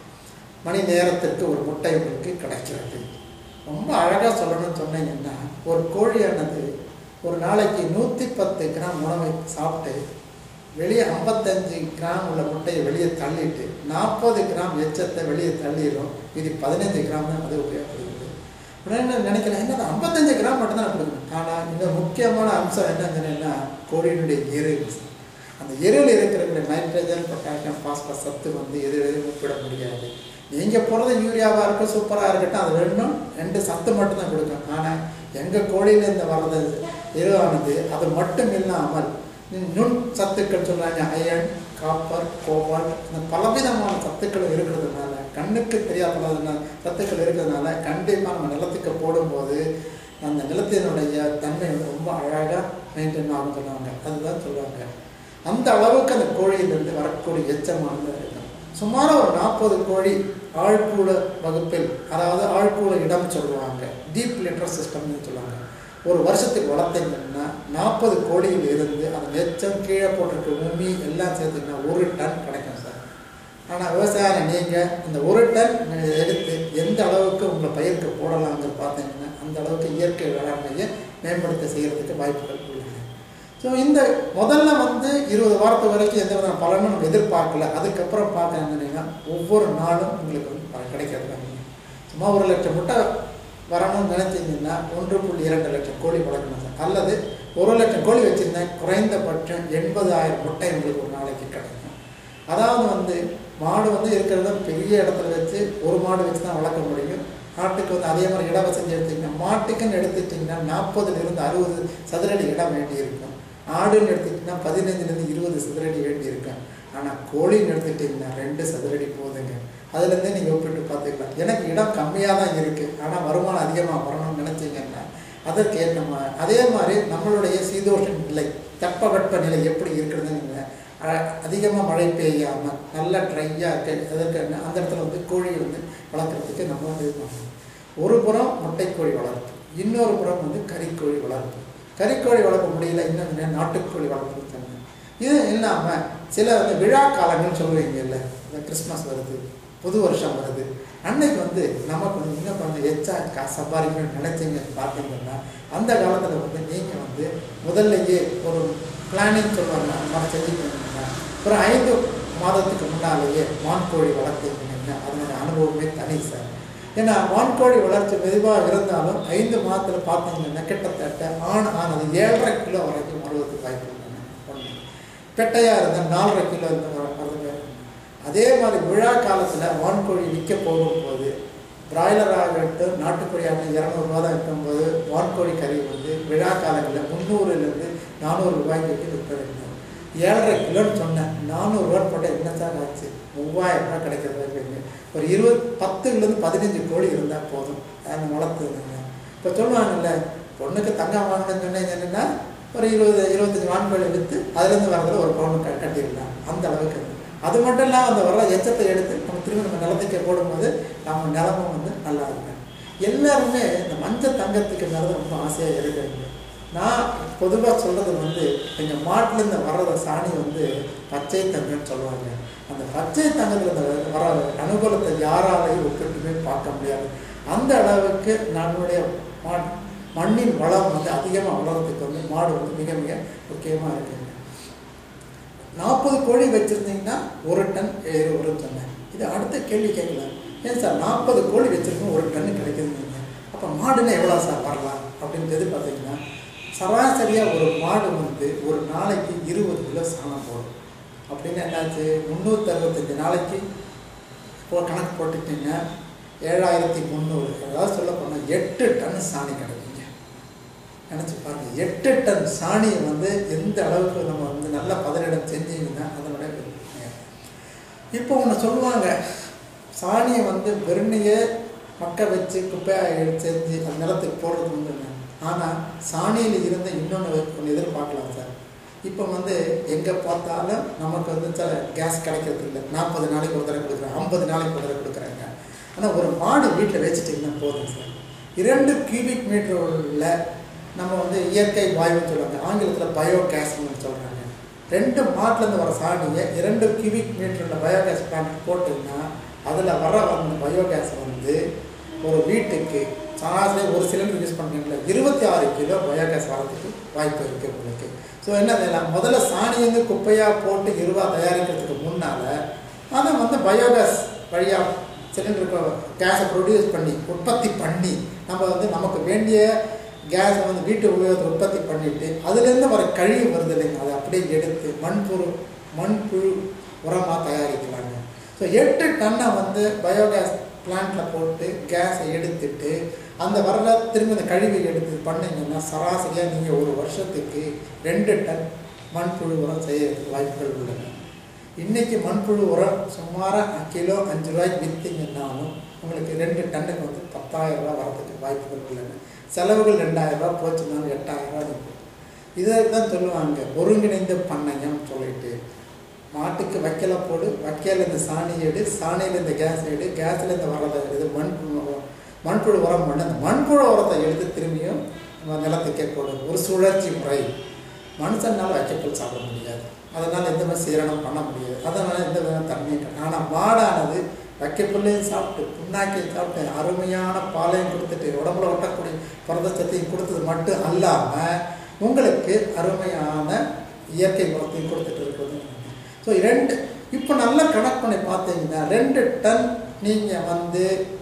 மணி நேரத்திற்கு ஒரு முட்டை உங்களுக்கு கிடைக்கிறது ரொம்ப அழகாக சொல்லணும்னு சொன்னீங்கன்னா ஒரு கோழியானது ஒரு நாளைக்கு நூற்றி பத்து கிராம் உணவை சாப்பிட்டு வெளியே ஐம்பத்தஞ்சு கிராம் உள்ள முட்டையை வெளியே தள்ளிட்டு நாற்பது கிராம் எச்சத்தை வெளியே தள்ளிடும் இது பதினஞ்சு கிராம் தான் அது உபயோகப்படுகிறது உடனே நான் நினைக்கிறேன் என்ன ஐம்பத்தஞ்சு கிராம் மட்டும் தான் கொடுக்கணும் ஆனால் இந்த முக்கியமான அம்சம் என்னங்கன்னா கோழியினுடைய எருவு அந்த எருவில் இருக்கிற நைட்ரஜன் பொட்டாசியம் பாஸ்பரஸ் சத்து வந்து எது எதுவும் ஒப்பிட முடியாது நீங்கள் போடுறது யூரியாவாக இருக்கும் சூப்பராக இருக்கட்டும் அது ரெண்டும் ரெண்டு சத்து மட்டும் தான் கொடுக்கும் ஆனால் எங்கள் கோழியிலேருந்து வர்றது எருவானது அது மட்டும் இல்லாமல் நுண் சத்துக்கள் சொல்கிறாங்க அயன் காப்பர் கோபால்ட் இந்த பலவிதமான சத்துக்கள் இருக்கிறதுனால கண்ணுக்கு தெரியாத சத்துக்கள் இருக்கிறதுனால கண்டிப்பாக நம்ம நிலத்துக்கு போடும்போது அந்த நிலத்தினுடைய தன்மை வந்து ரொம்ப அழகாக மெயின்டைன் ஆகும் சொல்லுவாங்க அதுதான் சொல்லுவாங்க அந்த அளவுக்கு அந்த கோழியிலிருந்து வரக்கூடிய எச்சமானது இருக்கும் சுமார் ஒரு நாற்பது கோழி ஆழ்கூட வகுப்பில் அதாவது ஆழ்கூட இடம் சொல்லுவாங்க டீப் லிட்டர் சிஸ்டம்னு சொல்லுவாங்க ஒரு வருஷத்துக்கு வளர்த்தீங்கன்னா நாற்பது கோழியில் இருந்து அந்த எச்சம் கீழே போட்டிருக்க உமி எல்லாம் சேர்த்தீங்கன்னா ஒரு டன் கிடைக்கும் சார் ஆனால் விவசாயம் நீங்கள் இந்த ஒரு டன் எடுத்து எந்த அளவுக்கு உங்களை பயிருக்கு போடலாங்கிறது பார்த்தீங்கன்னா அந்த அளவுக்கு இயற்கை வேளாண்மையை மேம்படுத்த செய்கிறதுக்கு வாய்ப்புகள் உள்ளன ஸோ இந்த முதல்ல வந்து இருபது வாரத்து வரைக்கும் எந்த விதமான பலனும் நம்ம எதிர்பார்க்கல அதுக்கப்புறம் பார்க்கணுங்கன்னா ஒவ்வொரு நாளும் உங்களுக்கு வந்து பலன் கிடைக்கிறது கம்மி சும்மா ஒரு லட்சம் முட்டை வரணும்னு நினைச்சீங்கன்னா ஒன்று புள்ளி இரண்டு லட்சம் கோழி வளர்க்கணும் சார் அல்லது ஒரு லட்சம் கோழி வச்சுருந்தா குறைந்தபட்சம் எண்பதாயிரம் முட்டை உங்களுக்கு ஒரு நாளைக்கு கிடைக்கும் அதாவது வந்து மாடு வந்து இருக்கிறத பெரிய இடத்துல வச்சு ஒரு மாடு வச்சு தான் வளர்க்க முடியும் ஆட்டுக்கு வந்து அதே மாதிரி இட வசதி எடுத்திங்கன்னா மாட்டுக்குன்னு எடுத்துட்டிங்கன்னா நாற்பதுலேருந்து அறுபது சதுரடி இடம் வேண்டியிருக்கும் ஆடுன்னு எடுத்துக்கிட்டிங்கன்னா பதினஞ்சுலேருந்து இருபது சதுரடி வேண்டியிருக்கும் ஆனால் கோழின்னு எடுத்துட்டிங்கன்னா ரெண்டு சதுரடி போதுங்க அதுலேருந்தே நீங்கள் ஒப்பிட்டு பார்த்துக்கலாம் எனக்கு இடம் கம்மியாக தான் இருக்குது ஆனால் வருமானம் அதிகமாக வரணும்னு நினச்சிங்கன்னா அதற்கு ஏற்ற மாதிரி அதே மாதிரி நம்மளுடைய சீதோஷ நிலை தட்பவெட்ப நிலை எப்படி இருக்கிறதுன்னு அதிகமாக மழை பெய்யாமல் நல்லா ட்ரையாக இருக்க அதற்கு என்ன அந்த இடத்துல வந்து கோழியை வந்து வளர்க்குறதுக்கு நம்ம வந்து இது பண்ணணும் ஒரு புறம் முட்டைக்கோழி வளர்ப்பு இன்னொரு புறம் வந்து கறிக்கோழி வளர்ப்பு கறிக்கோழி வளர்க்க முடியல இன்னும் நாட்டுக்கோழி வளர்ப்பு சொன்னேன் இது இல்லாமல் சில வந்து விழா காலங்கள்னு சொல்லுவீங்க இல்லை இந்த கிறிஸ்மஸ் வருது புது வருஷம் வருது அன்னைக்கு வந்து நமக்கு வந்து இன்னும் கொஞ்சம் எச்சா காசு சம்பாதிக்கணும்னு நினைச்சீங்க பார்த்தீங்கன்னா அந்த காலத்தில் வந்து நீங்கள் வந்து முதல்லையே ஒரு பிளானிங் சொல்லுவாங்க அந்த மாதிரி செஞ்சுக்கிட்டீங்கன்னா ஒரு ஐந்து மாதத்துக்கு முன்னாலேயே வான்கோழி வளர்த்தீங்கன்னா அதனுடைய அனுபவமே தனி சார் ஏன்னா வான்கோழி வளர்ச்சி மெதுவாக இருந்தாலும் ஐந்து மாதத்தில் பார்த்தீங்கன்னா கிட்டத்தட்ட ஆண் ஆனது ஏழரை கிலோ வரைக்கும் வருவதற்கு வாய்ப்பு உள்ளன ஒன்று பெட்டையாக இருந்தால் நாலரை கிலோ இருந்து வரதுக்கு அதே மாதிரி விழா காலத்தில் வான்கோழி விற்க போகும்போது பிராய்லர் ஆகட்டும் நாட்டுக்கோழி ஆகட்டும் இரநூறுவா தான் இருக்கும்போது வான்கோழி கறி வந்து விழா காலங்களில் முந்நூறுலேருந்து நானூறு ரூபாய்க்கு விற்க விற்பது ஏழரை கிலோன்னு சொன்னேன் நானூறுரூவா போட்டால் என்ன சார் ஆச்சு மூவாயிரம் ரூபாய் கிடைக்கிறது வைப்பீங்க ஒரு இருபது பத்துலேருந்து பதினஞ்சு கோழி இருந்தால் போதும் அதை வளர்த்துதுங்க இப்போ சொல்லுவாங்கல்ல பொண்ணுக்கு தங்கம் வாங்கணும்னு சொன்னீங்க என்னென்னா ஒரு இருபது இருபத்தஞ்சி வான்கோழி விற்று அதுலேருந்து வரதில் ஒரு பவுன் க கட்டிடலாம் அந்த அளவுக்கு அது மட்டும் இல்லாமல் அந்த வர எச்சத்தை எடுத்து நம்ம திரும்ப நம்ம நிலத்துக்கே போடும்போது நம்ம நிலமும் வந்து நல்லா இருக்கும் எல்லாருமே இந்த மஞ்சள் தங்கத்துக்கு மேலே ரொம்ப ஆசையாக இருக்கிறீங்க நான் பொதுவாக சொல்கிறது வந்து எங்கள் மாட்டிலேருந்து வர்றத சாணி வந்து பச்சை தங்கம்னு சொல்லுவாங்க அந்த பச்சை தங்கத்தில் வர அனுகூலத்தை யாராலையும் ஒப்பிட்டுமே பார்க்க முடியாது அந்த அளவுக்கு நம்மளுடைய மா மண்ணின் வளம் வந்து அதிகமாக வளர்கிறதுக்கு வந்து மாடு வந்து மிக மிக முக்கியமாக இருக்குங்க நாற்பது கோழி வச்சுருந்தீங்கன்னா ஒரு டன் ஏழு வரும்னு சொன்னேன் இது அடுத்த கேள்வி கேட்கலாம் ஏன் சார் நாற்பது கோழி வச்சுருக்கோம் ஒரு டன்னு கிடைக்குதுங்க அப்போ மாடுன்னா எவ்வளோ சார் வரலாம் அப்படின்றது பார்த்தீங்கன்னா சராசரியாக ஒரு மாடு வந்து ஒரு நாளைக்கு இருபது கிலோ சாணம் போடும் அப்படின்னு என்னாச்சு முந்நூற்றி அறுபத்தஞ்சு நாளைக்கு இப்போ கணக்கு போட்டுட்டீங்க ஏழாயிரத்தி முந்நூறு அதாவது சொல்ல போனால் எட்டு டன் சாணி கிடைக்குங்க நினச்சி பாருங்கள் எட்டு டன் சாணியை வந்து எந்த அளவுக்கு நம்ம வந்து நல்ல பதனிடம் செஞ்சீங்கன்னா அதனுடைய பெருமை. இப்போ ஒன்று சொல்லுவாங்க சாணியை வந்து வெறுமையே மக்க வச்சு குப்பையாக செஞ்சு அந்த நிலத்துக்கு போடுறது வந்து ஆனால் சாணியில் இருந்த இன்னொன்று ஒன்று எதிர்பார்க்கலாம் சார் இப்போ வந்து எங்கே பார்த்தாலும் நமக்கு வந்து சில கேஸ் கிடைக்கிறது இல்லை நாற்பது நாளைக்கு ஒரு தடவை கொடுக்குறாங்க ஐம்பது நாளைக்கு ஒரு தடவை கொடுக்குறாங்க ஆனால் ஒரு மாடு வீட்டில் வச்சுட்டிங்கன்னா போதும் சார் இரண்டு கியூபிக் மீட்டர் உள்ள நம்ம வந்து இயற்கை வாயுன்னு சொல்லுவாங்க ஆங்கிலத்தில் பயோ கேஸ்னு சொல்கிறாங்க ரெண்டு மாட்டிலேருந்து வர சாணியை இரண்டு கியூபிக் மீட்டரில் பயோகேஸ் பிளான்ட் போட்டிங்கன்னா அதில் வர அந்த பயோகேஸ் வந்து ஒரு வீட்டுக்கு சராசரி ஒரு சிலிண்டர் யூஸ் பண்ணுறீங்களா இருபத்தி ஆறு கிலோ பயோகேஸ் வரதுக்கு வாய்ப்பு இருக்குது உங்களுக்கு ஸோ என்ன செய்யலாம் முதல்ல சாணியங்க குப்பையாக போட்டு எருவா தயாரிக்கிறதுக்கு முன்னால் அதை வந்து பயோகேஸ் வழியாக சிலிண்டருக்கு கேஸை ப்ரொடியூஸ் பண்ணி உற்பத்தி பண்ணி நம்ம வந்து நமக்கு வேண்டிய கேஸை வந்து வீட்டு உபயோகத்தை உற்பத்தி பண்ணிட்டு அதுலேருந்து வர கழிவு வருது இல்லைங்க அதை அப்படியே எடுத்து மண்புழு மண்புழு உரமாக தயாரிக்கலாங்க ஸோ எட்டு டன்னை வந்து பயோகேஸ் பிளான்ட்டில் போட்டு கேஸை எடுத்துட்டு அந்த வரல திரும்ப அந்த கழிவை எடுத்து பண்ணிங்கன்னா சராசரியாக நீங்கள் ஒரு வருஷத்துக்கு ரெண்டு டன் மண்புழு உரம் செய்யறதுக்கு வாய்ப்புகள் உள்ளன இன்றைக்கி மண்புழு உரம் சுமாராக கிலோ அஞ்சு ரூபாய்க்கு விற்றீங்கன்னாலும் உங்களுக்கு ரெண்டு டன்னுக்கு வந்து பத்தாயிரம் ரூபாய் வரதுக்கு வாய்ப்புகள் உள்ளன செலவுகள் ரெண்டாயிரம் ரூபாய் போச்சுனாலும் எட்டாயிரம் ரூபாய் இருக்கும் இதை தான் சொல்லுவாங்க ஒருங்கிணைந்த பண்ணையம் சொல்லிட்டு மாட்டுக்கு வைக்கல போடு வைக்கல இந்த சாணி எடு சாணியில் இந்த கேஸ் எடு கேஸில் இந்த வரதை இது மண்புழு மண்புழு உரம் பண்ண அந்த மண்புழு உரத்தை எடுத்து திரும்பியும் நம்ம நிலத்துக்கே போடு ஒரு சுழற்சி முறை மனுஷனால் வைக்கப்புல் சாப்பிட முடியாது அதனால் எந்த மாதிரி சீரணம் பண்ண முடியாது அதனால் எந்த வித தன்மையும் கிடையாது ஆனால் மாடானது வைக்கப்புல்லையும் சாப்பிட்டு புண்ணாக்கையும் சாப்பிட்டு அருமையான பாலையும் கொடுத்துட்டு உடம்புல ஒட்டக்கூடிய புரதச்சத்தையும் கொடுத்தது மட்டும் அல்லாமல் உங்களுக்கு அருமையான இயற்கை உரத்தையும் கொடுத்துட்டு இருக்கிறது ஸோ ரெண்டு இப்போ நல்லா கணக்கு பண்ணி பார்த்தீங்கன்னா ரெண்டு டன் நீங்கள் வந்து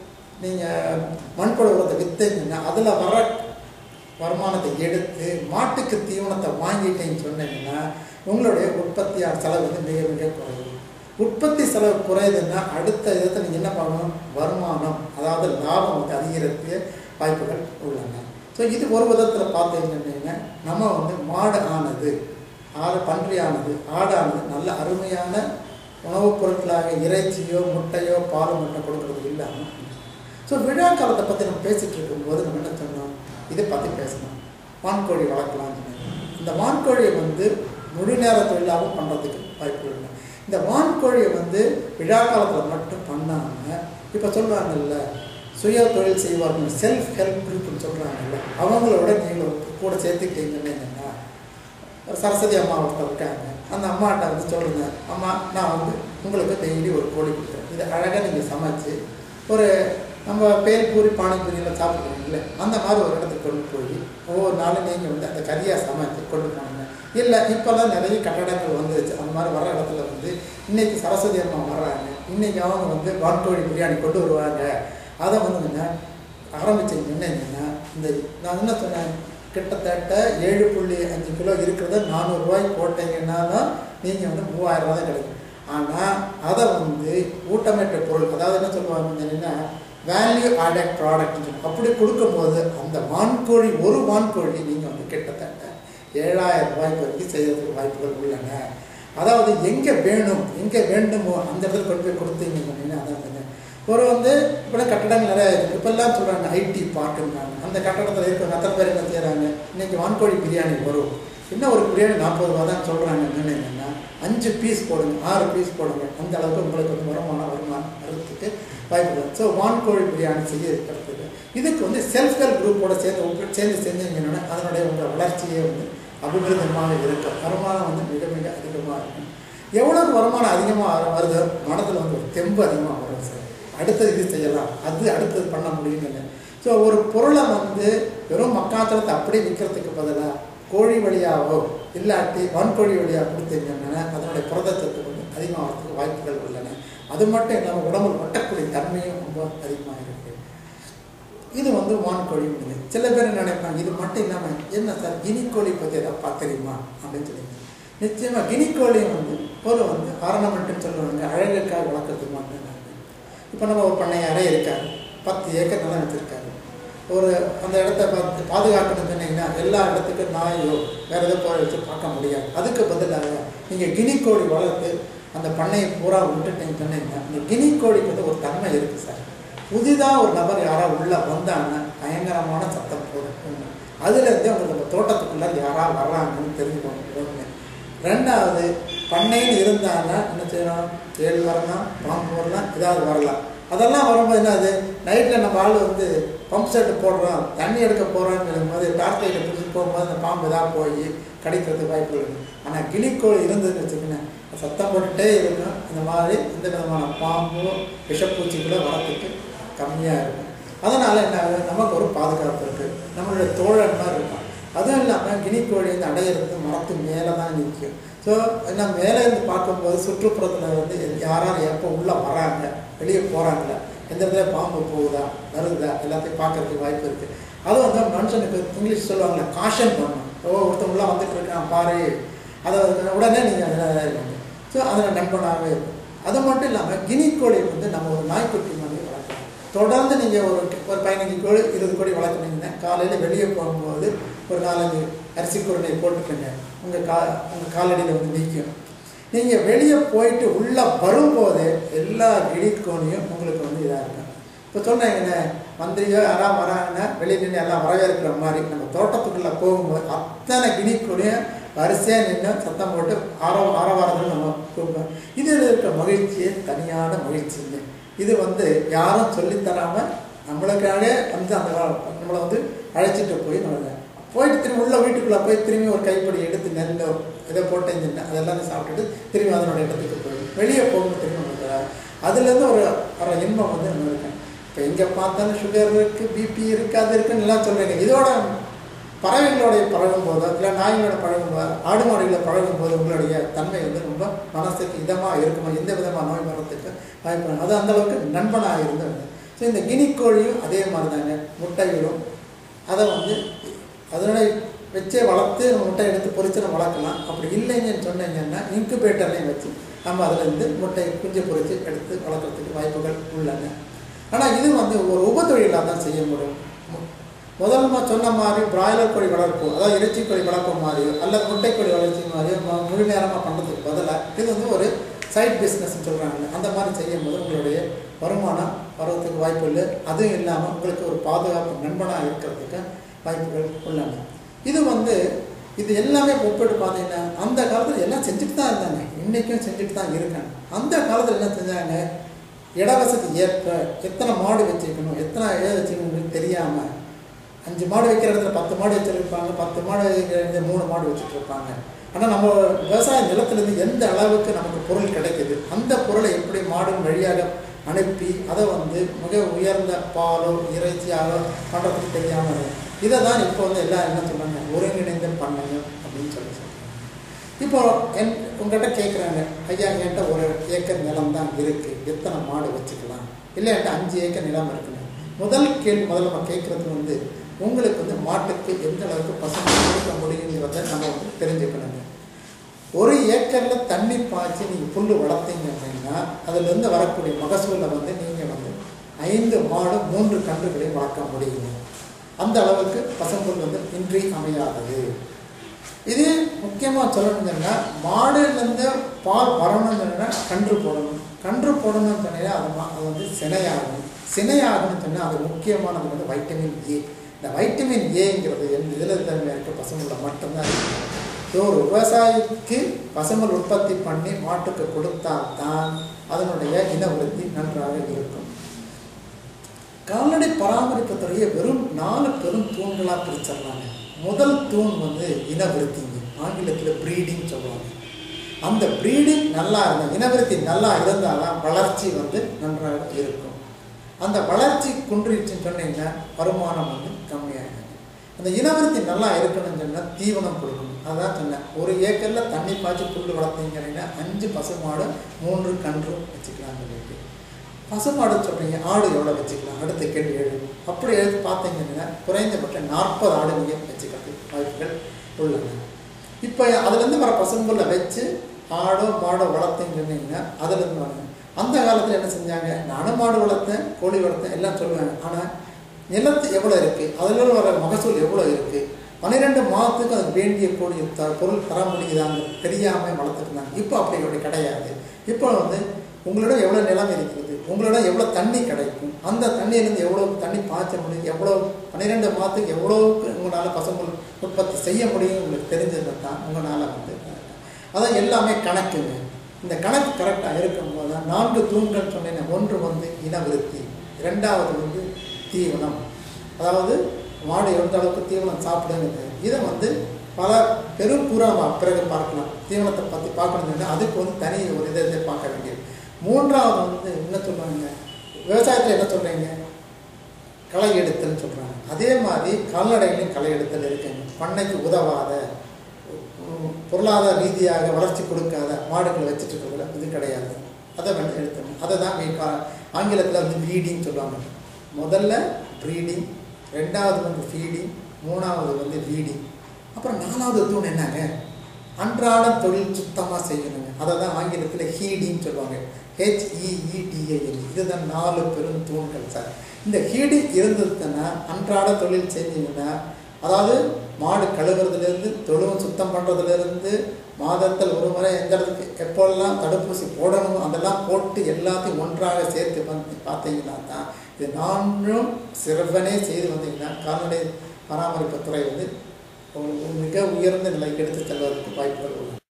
நீங்கள் மண்புழு உரத்தை விற்றீங்கன்னா அதில் வர வருமானத்தை எடுத்து மாட்டுக்கு தீவனத்தை வாங்கிட்டேன்னு சொன்னீங்கன்னா உங்களுடைய உற்பத்தியார் செலவு வந்து மிக மிக குறையும் உற்பத்தி செலவு குறையுதுன்னா அடுத்த விதத்தை நீங்கள் என்ன பண்ணணும் வருமானம் அதாவது லாபம் வந்து அதிகரிக்க வாய்ப்புகள் உள்ளன ஸோ இது ஒரு விதத்தில் பார்த்தீங்கன்னா நம்ம வந்து மாடு ஆனது ஆடு பன்றி ஆனது ஆடானது நல்ல அருமையான உணவுப் பொருட்களாக இறைச்சியோ முட்டையோ பால் முட்டை கொடுக்கறது இல்லாமல் ஸோ விழா காலத்தை பற்றி நம்ம பேசிகிட்டு இருக்கும்போது நம்ம என்ன சொன்னோம் இதை பற்றி பேசணும் வான்கோழி வளர்க்கலாம்னு சொன்னோம். இந்த வான்கோழியை வந்து முழு நேர தொழிலாகவும் பண்ணுறதுக்கு வாய்ப்பு இல்லை இந்த வான்கோழியை வந்து விழா காலத்தில் மட்டும் பண்ணாமல் இப்போ சொல்கிறாங்கல்ல சுய தொழில் செய்வார்கள் செல்ஃப் ஹெல்ப் குரூப்னு சொல்கிறாங்கல்ல அவங்களோட நீங்கள் கூட சேர்த்துக்கிட்டீங்கன்னா சரஸ்வதி அம்மா ஒருத்தர் இருக்காங்க அந்த அம்மாட்ட வந்து சொல்லுங்க அம்மா நான் வந்து உங்களுக்கு டெய்லி ஒரு கோழி கொடுக்குறேன் இதை அழகாக நீங்கள் சமைச்சு ஒரு நம்ம பேல்பூரி பானிபூரியெல்லாம் சாப்பிடுறீங்களே அந்த மாதிரி ஒரு இடத்துக்கு கொண்டு போய் ஒவ்வொரு நாளும் நீங்கள் வந்து அந்த கறியாக சமைச்சு கொண்டு போனீங்க இல்லை இப்போல்லாம் நிறைய கட்டடங்கள் வந்துருச்சு அந்த மாதிரி வர இடத்துல வந்து இன்னைக்கு சரஸ்வதி அம்மா வர்றாங்க இன்னைக்கு அவங்க வந்து வான்கோழி பிரியாணி கொண்டு வருவாங்க அதை வந்துங்க ஆரம்பிச்சு என்னங்கன்னா இந்த நான் என்ன சொன்னேன் கிட்டத்தட்ட ஏழு புள்ளி அஞ்சு கிலோ இருக்கிறத நானூறுரூவாய்க்கு போட்டீங்கன்னா தான் நீங்கள் வந்து மூவாயிரம் ரூபா தான் கிடைக்கும் ஆனால் அதை வந்து ஊட்டமேற்ற பொருள் அதாவது என்ன சொல்லுவாங்க என்னன்னா வேல்யூ ஆடட் ப்ராடக்ட்னு சொல்லி அப்படி கொடுக்கும்போது அந்த வான்கோழி ஒரு வான்கோழி நீங்கள் வந்து கிட்டத்தட்ட ஏழாயிரம் ரூபாய்க்கு வரைக்கும் செய்யறதுக்கு வாய்ப்புகள் உள்ளன அதாவது எங்கே வேணும் எங்கே வேண்டுமோ அந்த இடத்துல கொண்டு போய் கொடுத்தீங்கன்னா அதான் சொன்னேன். ஒரு வந்து இப்போலாம் கட்டடங்கள் நிறைய இருக்குது இப்போல்லாம் சொல்கிறாங்க ஐடி பார்க்குறாங்க அந்த கட்டடத்தில் இருக்கிற அத்தனை பேர் என்ன செய்கிறாங்க இன்னைக்கு வான்கோழி பிரியாணி வரும் என்ன ஒரு பிரியாணி நாற்பது ரூபா தான் சொல்கிறாங்க என்னென்னா அஞ்சு பீஸ் போடுங்க ஆறு பீஸ் போடுங்க அந்த அளவுக்கு உங்களுக்கு வந்து வருமானம் வருமானம் வரத்துக்கு வாய்ப்பு ஸோ வான்கோழி பிரியாணி செய்ய இருக்கிறதுக்கு இதுக்கு வந்து செல்ஃப் ஹெல்ப் குரூப்போட சேர்ந்து உங்க- சேர்ந்து செஞ்சீங்கன்னா அதனுடைய உங்கள் வளர்ச்சியே வந்து அபிவிருத்தமாக இருக்கும் வருமானம் வந்து மிக மிக அதிகமாக இருக்கும் எவ்வளவு வருமானம் அதிகமாக வருதோ மனதில் வந்து ஒரு தெம்பு அதிகமாக வரும் சார் அடுத்தது இது செய்யலாம் அது அடுத்தது பண்ண முடியும்னு ஸோ ஒரு பொருளை வந்து வெறும் மக்காச்சலத்தை அப்படியே விற்கிறதுக்கு பதிலாக கோழி வழியாகவோ இல்லாட்டி வன்கோழி வழியாக கொடுத்தீங்கன்னா அதனுடைய புரதச்சத்து கொஞ்சம் அதிகமாகிறதுக்கு வாய்ப்புகள் உள்ளன அது மட்டும் இல்லாமல் உடம்புல ஒட்டக்கூடிய தன்மையும் ரொம்ப அதிகமாக இருக்குது இது வந்து வான்கோழி முடியுது சில பேர் நினைப்பாங்க இது மட்டும் இல்லாமல் என்ன சார் கினிக்கோழி பற்றி ஏதாவது பார்த்துறீமா அப்படின்னு சொல்லி நிச்சயமாக கினிக்கோழியும் வந்து ஒரு வந்து ஆர்னமெண்ட்டுன்னு சொல்லுவாங்க அழகுக்காக வளர்க்குறதுக்கு மட்டும் இப்போ நம்ம ஒரு பண்ணையாரே இருக்காரு பத்து ஏக்கர் நிலம் வச்சுருக்காரு ஒரு அந்த இடத்த பார்த்து பாதுகாக்கணும்னு சொன்னீங்கன்னா எல்லா இடத்துக்கும் நாயோ வேறு எதோ போய் வச்சு பார்க்க முடியாது அதுக்கு பதிலாக நீங்கள் கினிக்கோழி வளர்த்து அந்த பண்ணையை பூரா விட்டுட்டீங்கன்னு சொன்னீங்கன்னா இந்த கினிக்கோழிக்கு வந்து ஒரு தன்மை இருக்குது சார் புதிதாக ஒரு நபர் யாராவது உள்ளே வந்தாங்கன்னா பயங்கரமான சத்தம் போடும் அதுலேருந்தே உங்களுக்கு நம்ம தோட்டத்துக்குள்ளே யாராவது வர்றாங்கன்னு தெரிஞ்சுக்கணும் ஒன்று ரெண்டாவது பண்ணைன்னு இருந்தாங்கன்னா என்ன செய்யணும் ஏழு வரலாம் பாம்பு வரலாம் ஏதாவது வரலாம் அதெல்லாம் வரும்போது என்னது நைட்டில் நம்ம ஆள் வந்து பம்ப் செட்டு போடுறோம் தண்ணி எடுக்க போகிறோன்னு போது டார்ச் லைட்டை பிடிச்சி போகும்போது அந்த பாம்பு ஏதாவது போய் கடிக்கிறதுக்கு வாய்ப்பு இருக்குது ஆனால் கிளிக்கோள் இருந்ததுன்னு வச்சுக்கோங்க சத்தம் போட்டுகிட்டே இருக்கும் இந்த மாதிரி இந்த விதமான பாம்பு விஷப்பூச்சிகளோ வரத்துக்கு கம்மியாக இருக்கும் அதனால் என்ன ஆகுது நமக்கு ஒரு பாதுகாப்பு இருக்குது நம்மளுடைய தோழன் மாதிரி இருக்கும் அதுவும் இல்லாமல் கினிக்கோழி வந்து அடையிறது மரத்து மேலே தான் நிற்கும் ஸோ என்ன மேலே இருந்து பார்க்கும்போது சுற்றுப்புறத்தில் வந்து யாராவது எப்போ உள்ளே வராங்க வெளியே போகிறாங்களா எந்த இடத்துல பாம்பு போகுதா வருதா எல்லாத்தையும் பார்க்கறதுக்கு வாய்ப்பு இருக்குது அது வந்து மனுஷனுக்கு இங்கிலீஷ் சொல்லுவாங்களே காஷன் பண்ணணும் ஓ ஒருத்தன் உள்ளே வந்துட்டு இருக்கான் பாரு அதை உடனே நீங்கள் ஸோ அதில் நண்பனாகவே இருக்கும் அது மட்டும் இல்லாமல் கினிக்கோழி வந்து நம்ம ஒரு நாய்க்குட்டி மாதிரி வளர்க்கலாம் தொடர்ந்து நீங்கள் ஒரு ஒரு பதினஞ்சு கோழி இருபது கோழி வளர்க்குனீங்கன்னா காலையில் வெளியே போகும்போது ஒரு நாலஞ்சு அரிசி குருணை போட்டுக்கோங்க உங்கள் கா உங்கள் காலடியில் வந்து நிற்கும் நீங்கள் வெளியே போயிட்டு உள்ளே வரும்போது எல்லா கிளிக்கோணியும் உங்களுக்கு வந்து இதாக இருக்கும் இப்போ சொன்னீங்கண்ணே மந்திரியோ யாராவது வராங்கன்னா வெளியே நின்று எல்லாம் வரவேற்கிற மாதிரி நம்ம தோட்டத்துக்குள்ளே போகும்போது அத்தனை கிளிக்கோணியும் வரிசையாக நின்று சத்தம் போட்டு ஆரோ ஆரவாரத்தில் நம்ம கூப்பிடுவோம் இதில் இருக்க மகிழ்ச்சியே தனியான மகிழ்ச்சிங்க இது வந்து யாரும் சொல்லித்தராமல் நம்மளுக்காக வந்து அந்த நம்மளை வந்து அழைச்சிட்டு போய் நம்ம போயிட்டு திரும்பி உள்ள வீட்டுக்குள்ளே போய் திரும்பி ஒரு கைப்படி எடுத்து நெல்லோ இதை போட்டேங்கன்னா அதெல்லாம் சாப்பிட்டுட்டு திரும்பி அதனோட இடத்துக்கு போயிடும் வெளியே போகும்போது திரும்பி நமக்கு அதுலேருந்து ஒரு வர இன்பம் வந்து நம்ம இருக்கேன் இப்போ எங்கே பார்த்தாலும் சுகர் இருக்குது பிபி இருக்குது அது இருக்குன்னு எல்லாம் சொல்கிறீங்க இதோட பறவைகளோடைய பழகும் போதோ இல்லை நாய்களோட பழகும் போது ஆடு மாடுகளை பழகும் போது உங்களுடைய தன்மை வந்து ரொம்ப மனசுக்கு இதமாக இருக்குமா எந்த விதமான நோய் வரத்துக்கு வாய்ப்பு அது அந்தளவுக்கு நண்பனாக இருந்தது ஸோ இந்த கினிக்கோழியும் அதே மாதிரி தாங்க முட்டைகளும் அதை வந்து அதனுடைய வச்சே வளர்த்து முட்டை எடுத்து பொறிச்சு நம்ம வளர்க்கலாம் அப்படி இல்லைங்கன்னு சொன்னீங்கன்னா இன்குபேட்டர்லையும் வச்சு நம்ம அதிலேருந்து முட்டை குஞ்சு பொறிச்சு எடுத்து வளர்க்குறதுக்கு வாய்ப்புகள் உள்ளன ஆனால் இது வந்து ஒரு உபத்தொழிலாக தான் செய்ய முடியும் முதல்ல சொன்ன மாதிரி பிராய்லர் கோழி வளர்ப்பு அதாவது இறைச்சி கோழி வளர்ப்பு மாதிரியோ அல்லது முட்டை கோழி வளர்ச்சி மாதிரியோ முழு நேரமாக பண்ணுறதுக்கு பதிலாக இது வந்து ஒரு சைட் பிஸ்னஸ்ன்னு சொல்கிறாங்க அந்த மாதிரி செய்யும் போது உங்களுடைய வருமானம் வர்றதுக்கு வாய்ப்பு இல்லை அதுவும் இல்லாமல் உங்களுக்கு ஒரு பாதுகாப்பு நண்பனாக இருக்கிறதுக்கு வாய்ப்புகள் உள்ளன இது வந்து இது எல்லாமே ஒப்பிட்டு பார்த்தீங்கன்னா அந்த காலத்தில் எல்லாம் செஞ்சுட்டு தான் இருந்தாங்க இன்றைக்கும் செஞ்சுட்டு தான் இருக்காங்க அந்த காலத்தில் என்ன செஞ்சாங்க இடவசதி ஏற்ப எத்தனை மாடு வச்சுக்கணும் எத்தனை ஏ வச்சுக்கணும்னு தெரியாமல் அஞ்சு மாடு வைக்கிற இடத்துல பத்து மாடு வச்சுருப்பாங்க பத்து மாடு வைக்கிற இடத்துல மூணு மாடு வச்சுட்டு இருப்பாங்க ஆனால் நம்ம விவசாய நிலத்துலேருந்து எந்த அளவுக்கு நமக்கு பொருள் கிடைக்குது அந்த பொருளை எப்படி மாடின் வழியாக அனுப்பி அதை வந்து மிக உயர்ந்த பாலோ இறைச்சியாலோ பண்ணுறதுக்கு தெரியாமல் இதை தான் இப்போ வந்து எல்லாம் என்ன சொல்கிறாங்க ஒருங்கிணைந்த பண்ணையம் அப்படின்னு சொல்லி சொல்கிறாங்க இப்போ என் உங்கள்கிட்ட கேட்குறாங்க ஐயா என்கிட்ட ஒரு ஏக்கர் நிலம் தான் இருக்குது எத்தனை மாடு வச்சுக்கலாம் இல்லை என்கிட்ட அஞ்சு ஏக்கர் நிலம் இருக்குங்க முதல் கேள்வி முதல்ல நம்ம கேட்குறது வந்து உங்களுக்கு வந்து மாட்டுக்கு எந்த அளவுக்கு பசங்க கொடுக்க முடியுங்கிறத நம்ம வந்து தெரிஞ்சுக்கணுங்க ஒரு ஏக்கரில் தண்ணி பாய்ச்சி நீங்கள் புல் வளர்த்தீங்க அப்படின்னா அதுலேருந்து வரக்கூடிய மகசூலை வந்து நீங்கள் வந்து ஐந்து மாடு மூன்று கன்றுகளை வளர்க்க முடியுங்க அந்த அளவுக்கு பசம்புல் வந்து இன்றி அமையாதது இது முக்கியமாக சொல்லணும்னா மாடுலேருந்து பால் வரணும்னு சொன்னால் கன்று போடணும் கன்று போடணும்னு சொன்னால் அது அது வந்து சினையாகணும் சினையாகணும்னு சொன்னால் அது முக்கியமானது வந்து வைட்டமின் ஏ இந்த வைட்டமின் ஏங்கிறது எந்த இதில் தன்மை இருக்க பசும்புல மட்டும்தான் இருக்கு ஸோ ஒரு விவசாயிக்கு பசும்புல் உற்பத்தி பண்ணி மாட்டுக்கு கொடுத்தால் தான் அதனுடைய இன விருத்தி நன்றாக இருக்கும் கால்நடை பராமரிப்பு துறையை வெறும் நாலு பெரும் தூண்களாக பிரிச்சிடலாங்க முதல் தூண் வந்து இனவிருத்திங்க ஆங்கிலத்தில் ப்ரீடிங் சொல்லுவாங்க அந்த ப்ரீடிங் நல்லா இருந்தால் இனவிருத்தி நல்லா இருந்தால் தான் வளர்ச்சி வந்து நன்றாக இருக்கும் அந்த வளர்ச்சி குன்றிடுச்சுன்னு சொன்னீங்கன்னா வருமானம் வந்து கம்மியாகிடும் அந்த இனவிருத்தி நல்லா இருக்கணும்னு சொன்னால் தீவனம் கொடுக்கணும் அதான் சொன்னேன் ஒரு ஏக்கரில் தண்ணி பாய்ச்சி புல் வளர்த்தீங்கன்னா அஞ்சு பசுமாடு மூன்று கன்றும் வச்சுக்கலாம் சொல்லிட்டு பசுமாடு சொல்கிறீங்க ஆடு எவ்வளோ வச்சுக்கலாம் அடுத்த கேள்வி எழுது அப்படி எடுத்து பார்த்தீங்கன்னா குறைந்தபட்சம் நாற்பது ஆடு நீங்கள் வச்சுக்கிறதுக்கு வாய்ப்புகள் உள்ளன இப்போ அதுலேருந்து வர பசும்புல்லை வச்சு ஆடோ மாடோ வளர்த்தீங்கன்னா அதுலேருந்து வரணும் அந்த காலத்தில் என்ன செஞ்சாங்க நானும் மாடு வளர்த்தேன் கோழி வளர்த்தேன் எல்லாம் சொல்லுவாங்க ஆனால் நிலத்து எவ்வளோ இருக்குது அதில் வர மகசூல் எவ்வளோ இருக்குது பன்னிரெண்டு மாதத்துக்கு அதுக்கு வேண்டிய கூடிய த பொருள் தர முடியுதாங்க தெரியாமல் வளர்த்துட்டு இருந்தாங்க இப்போ அப்படி அப்படி கிடையாது இப்போ வந்து உங்களிடம் எவ்வளோ நிலம் இருக்கிறது உங்களிடம் எவ்வளோ தண்ணி கிடைக்கும் அந்த தண்ணியிலேருந்து எவ்வளோ தண்ணி பாய்ச்ச முடியும் எவ்வளோ பன்னிரெண்டு மாதத்துக்கு எவ்வளோக்கு உங்களால் பசும்புல் உற்பத்தி செய்ய முடியும் உங்களுக்கு தெரிஞ்சது தான் உங்களால் வந்து அதான் எல்லாமே கணக்குங்க இந்த கணக்கு கரெக்டாக இருக்கும்போது தான் நான்கு தூண்கள் சொன்னேன் ஒன்று வந்து இனவிருத்தி இரண்டாவது வந்து தீவனம் அதாவது மாடு எந்த அளவுக்கு தீவனம் சாப்பிடுங்கிறது இதை வந்து பல பெரும் புறாமா பிறகு பார்க்கலாம் தீவனத்தை பற்றி பார்க்கணும்னா அதுக்கு வந்து தனி ஒரு இதை இதை பார்க்க வேண்டியது மூன்றாவது வந்து என்ன சொல்லுவாங்க விவசாயத்தில் என்ன சொல்கிறீங்க களை எடுத்தல்னு சொல்கிறாங்க அதே மாதிரி கால்நடைகளையும் களை எடுத்தல் இருக்குங்க பண்ணைக்கு உதவாத உம், பொருளாதார ரீதியாக வளர்ச்சி கொடுக்காத மாடுகளை வச்சுட்டு இருக்கிறதுல இது கிடையாது அதை வந்து எடுத்தணும் அதை தான் மீ- ஆங்கிலத்தில் வந்து ப்ரீடிங் சொல்லுவாங்க முதல்ல ப்ரீடிங் ரெண்டாவது வந்து ஃபீடிங் மூணாவது வந்து லீடிங் அப்புறம் நாலாவது தூண் என்னங்க அன்றாட தொழில் சுத்தமாக செய்யணுங்க அதை தான் ஆங்கிலத்தில் ஹீடின்னு சொல்லுவாங்க ஹெச்இஇடிஏஎல் இதுதான் நாலு பெரும் தூண்கள் சார் இந்த ஹீடிங் இருந்ததுன்னா அன்றாட தொழில் செஞ்சீங்கன்னா அதாவது மாடு கழுவுறதுலேருந்து தொழுவம் சுத்தம் பண்ணுறதுலேருந்து மாதத்தில் ஒரு முறை எந்த இடத்துக்கு எப்போல்லாம் தடுப்பூசி போடணும் அதெல்லாம் போட்டு எல்லாத்தையும் ஒன்றாக சேர்த்து வந்து பார்த்தீங்கன்னா தான் இது நானும் சிறப்பனே செய்து வந்தீங்கன்னா கால்நடை பராமரிப்பு துறை வந்து ஒரு மிக உயர்ந்த நிலைக்கு எடுத்து செல்வதற்கு வாய்ப்புகள் உள்ளன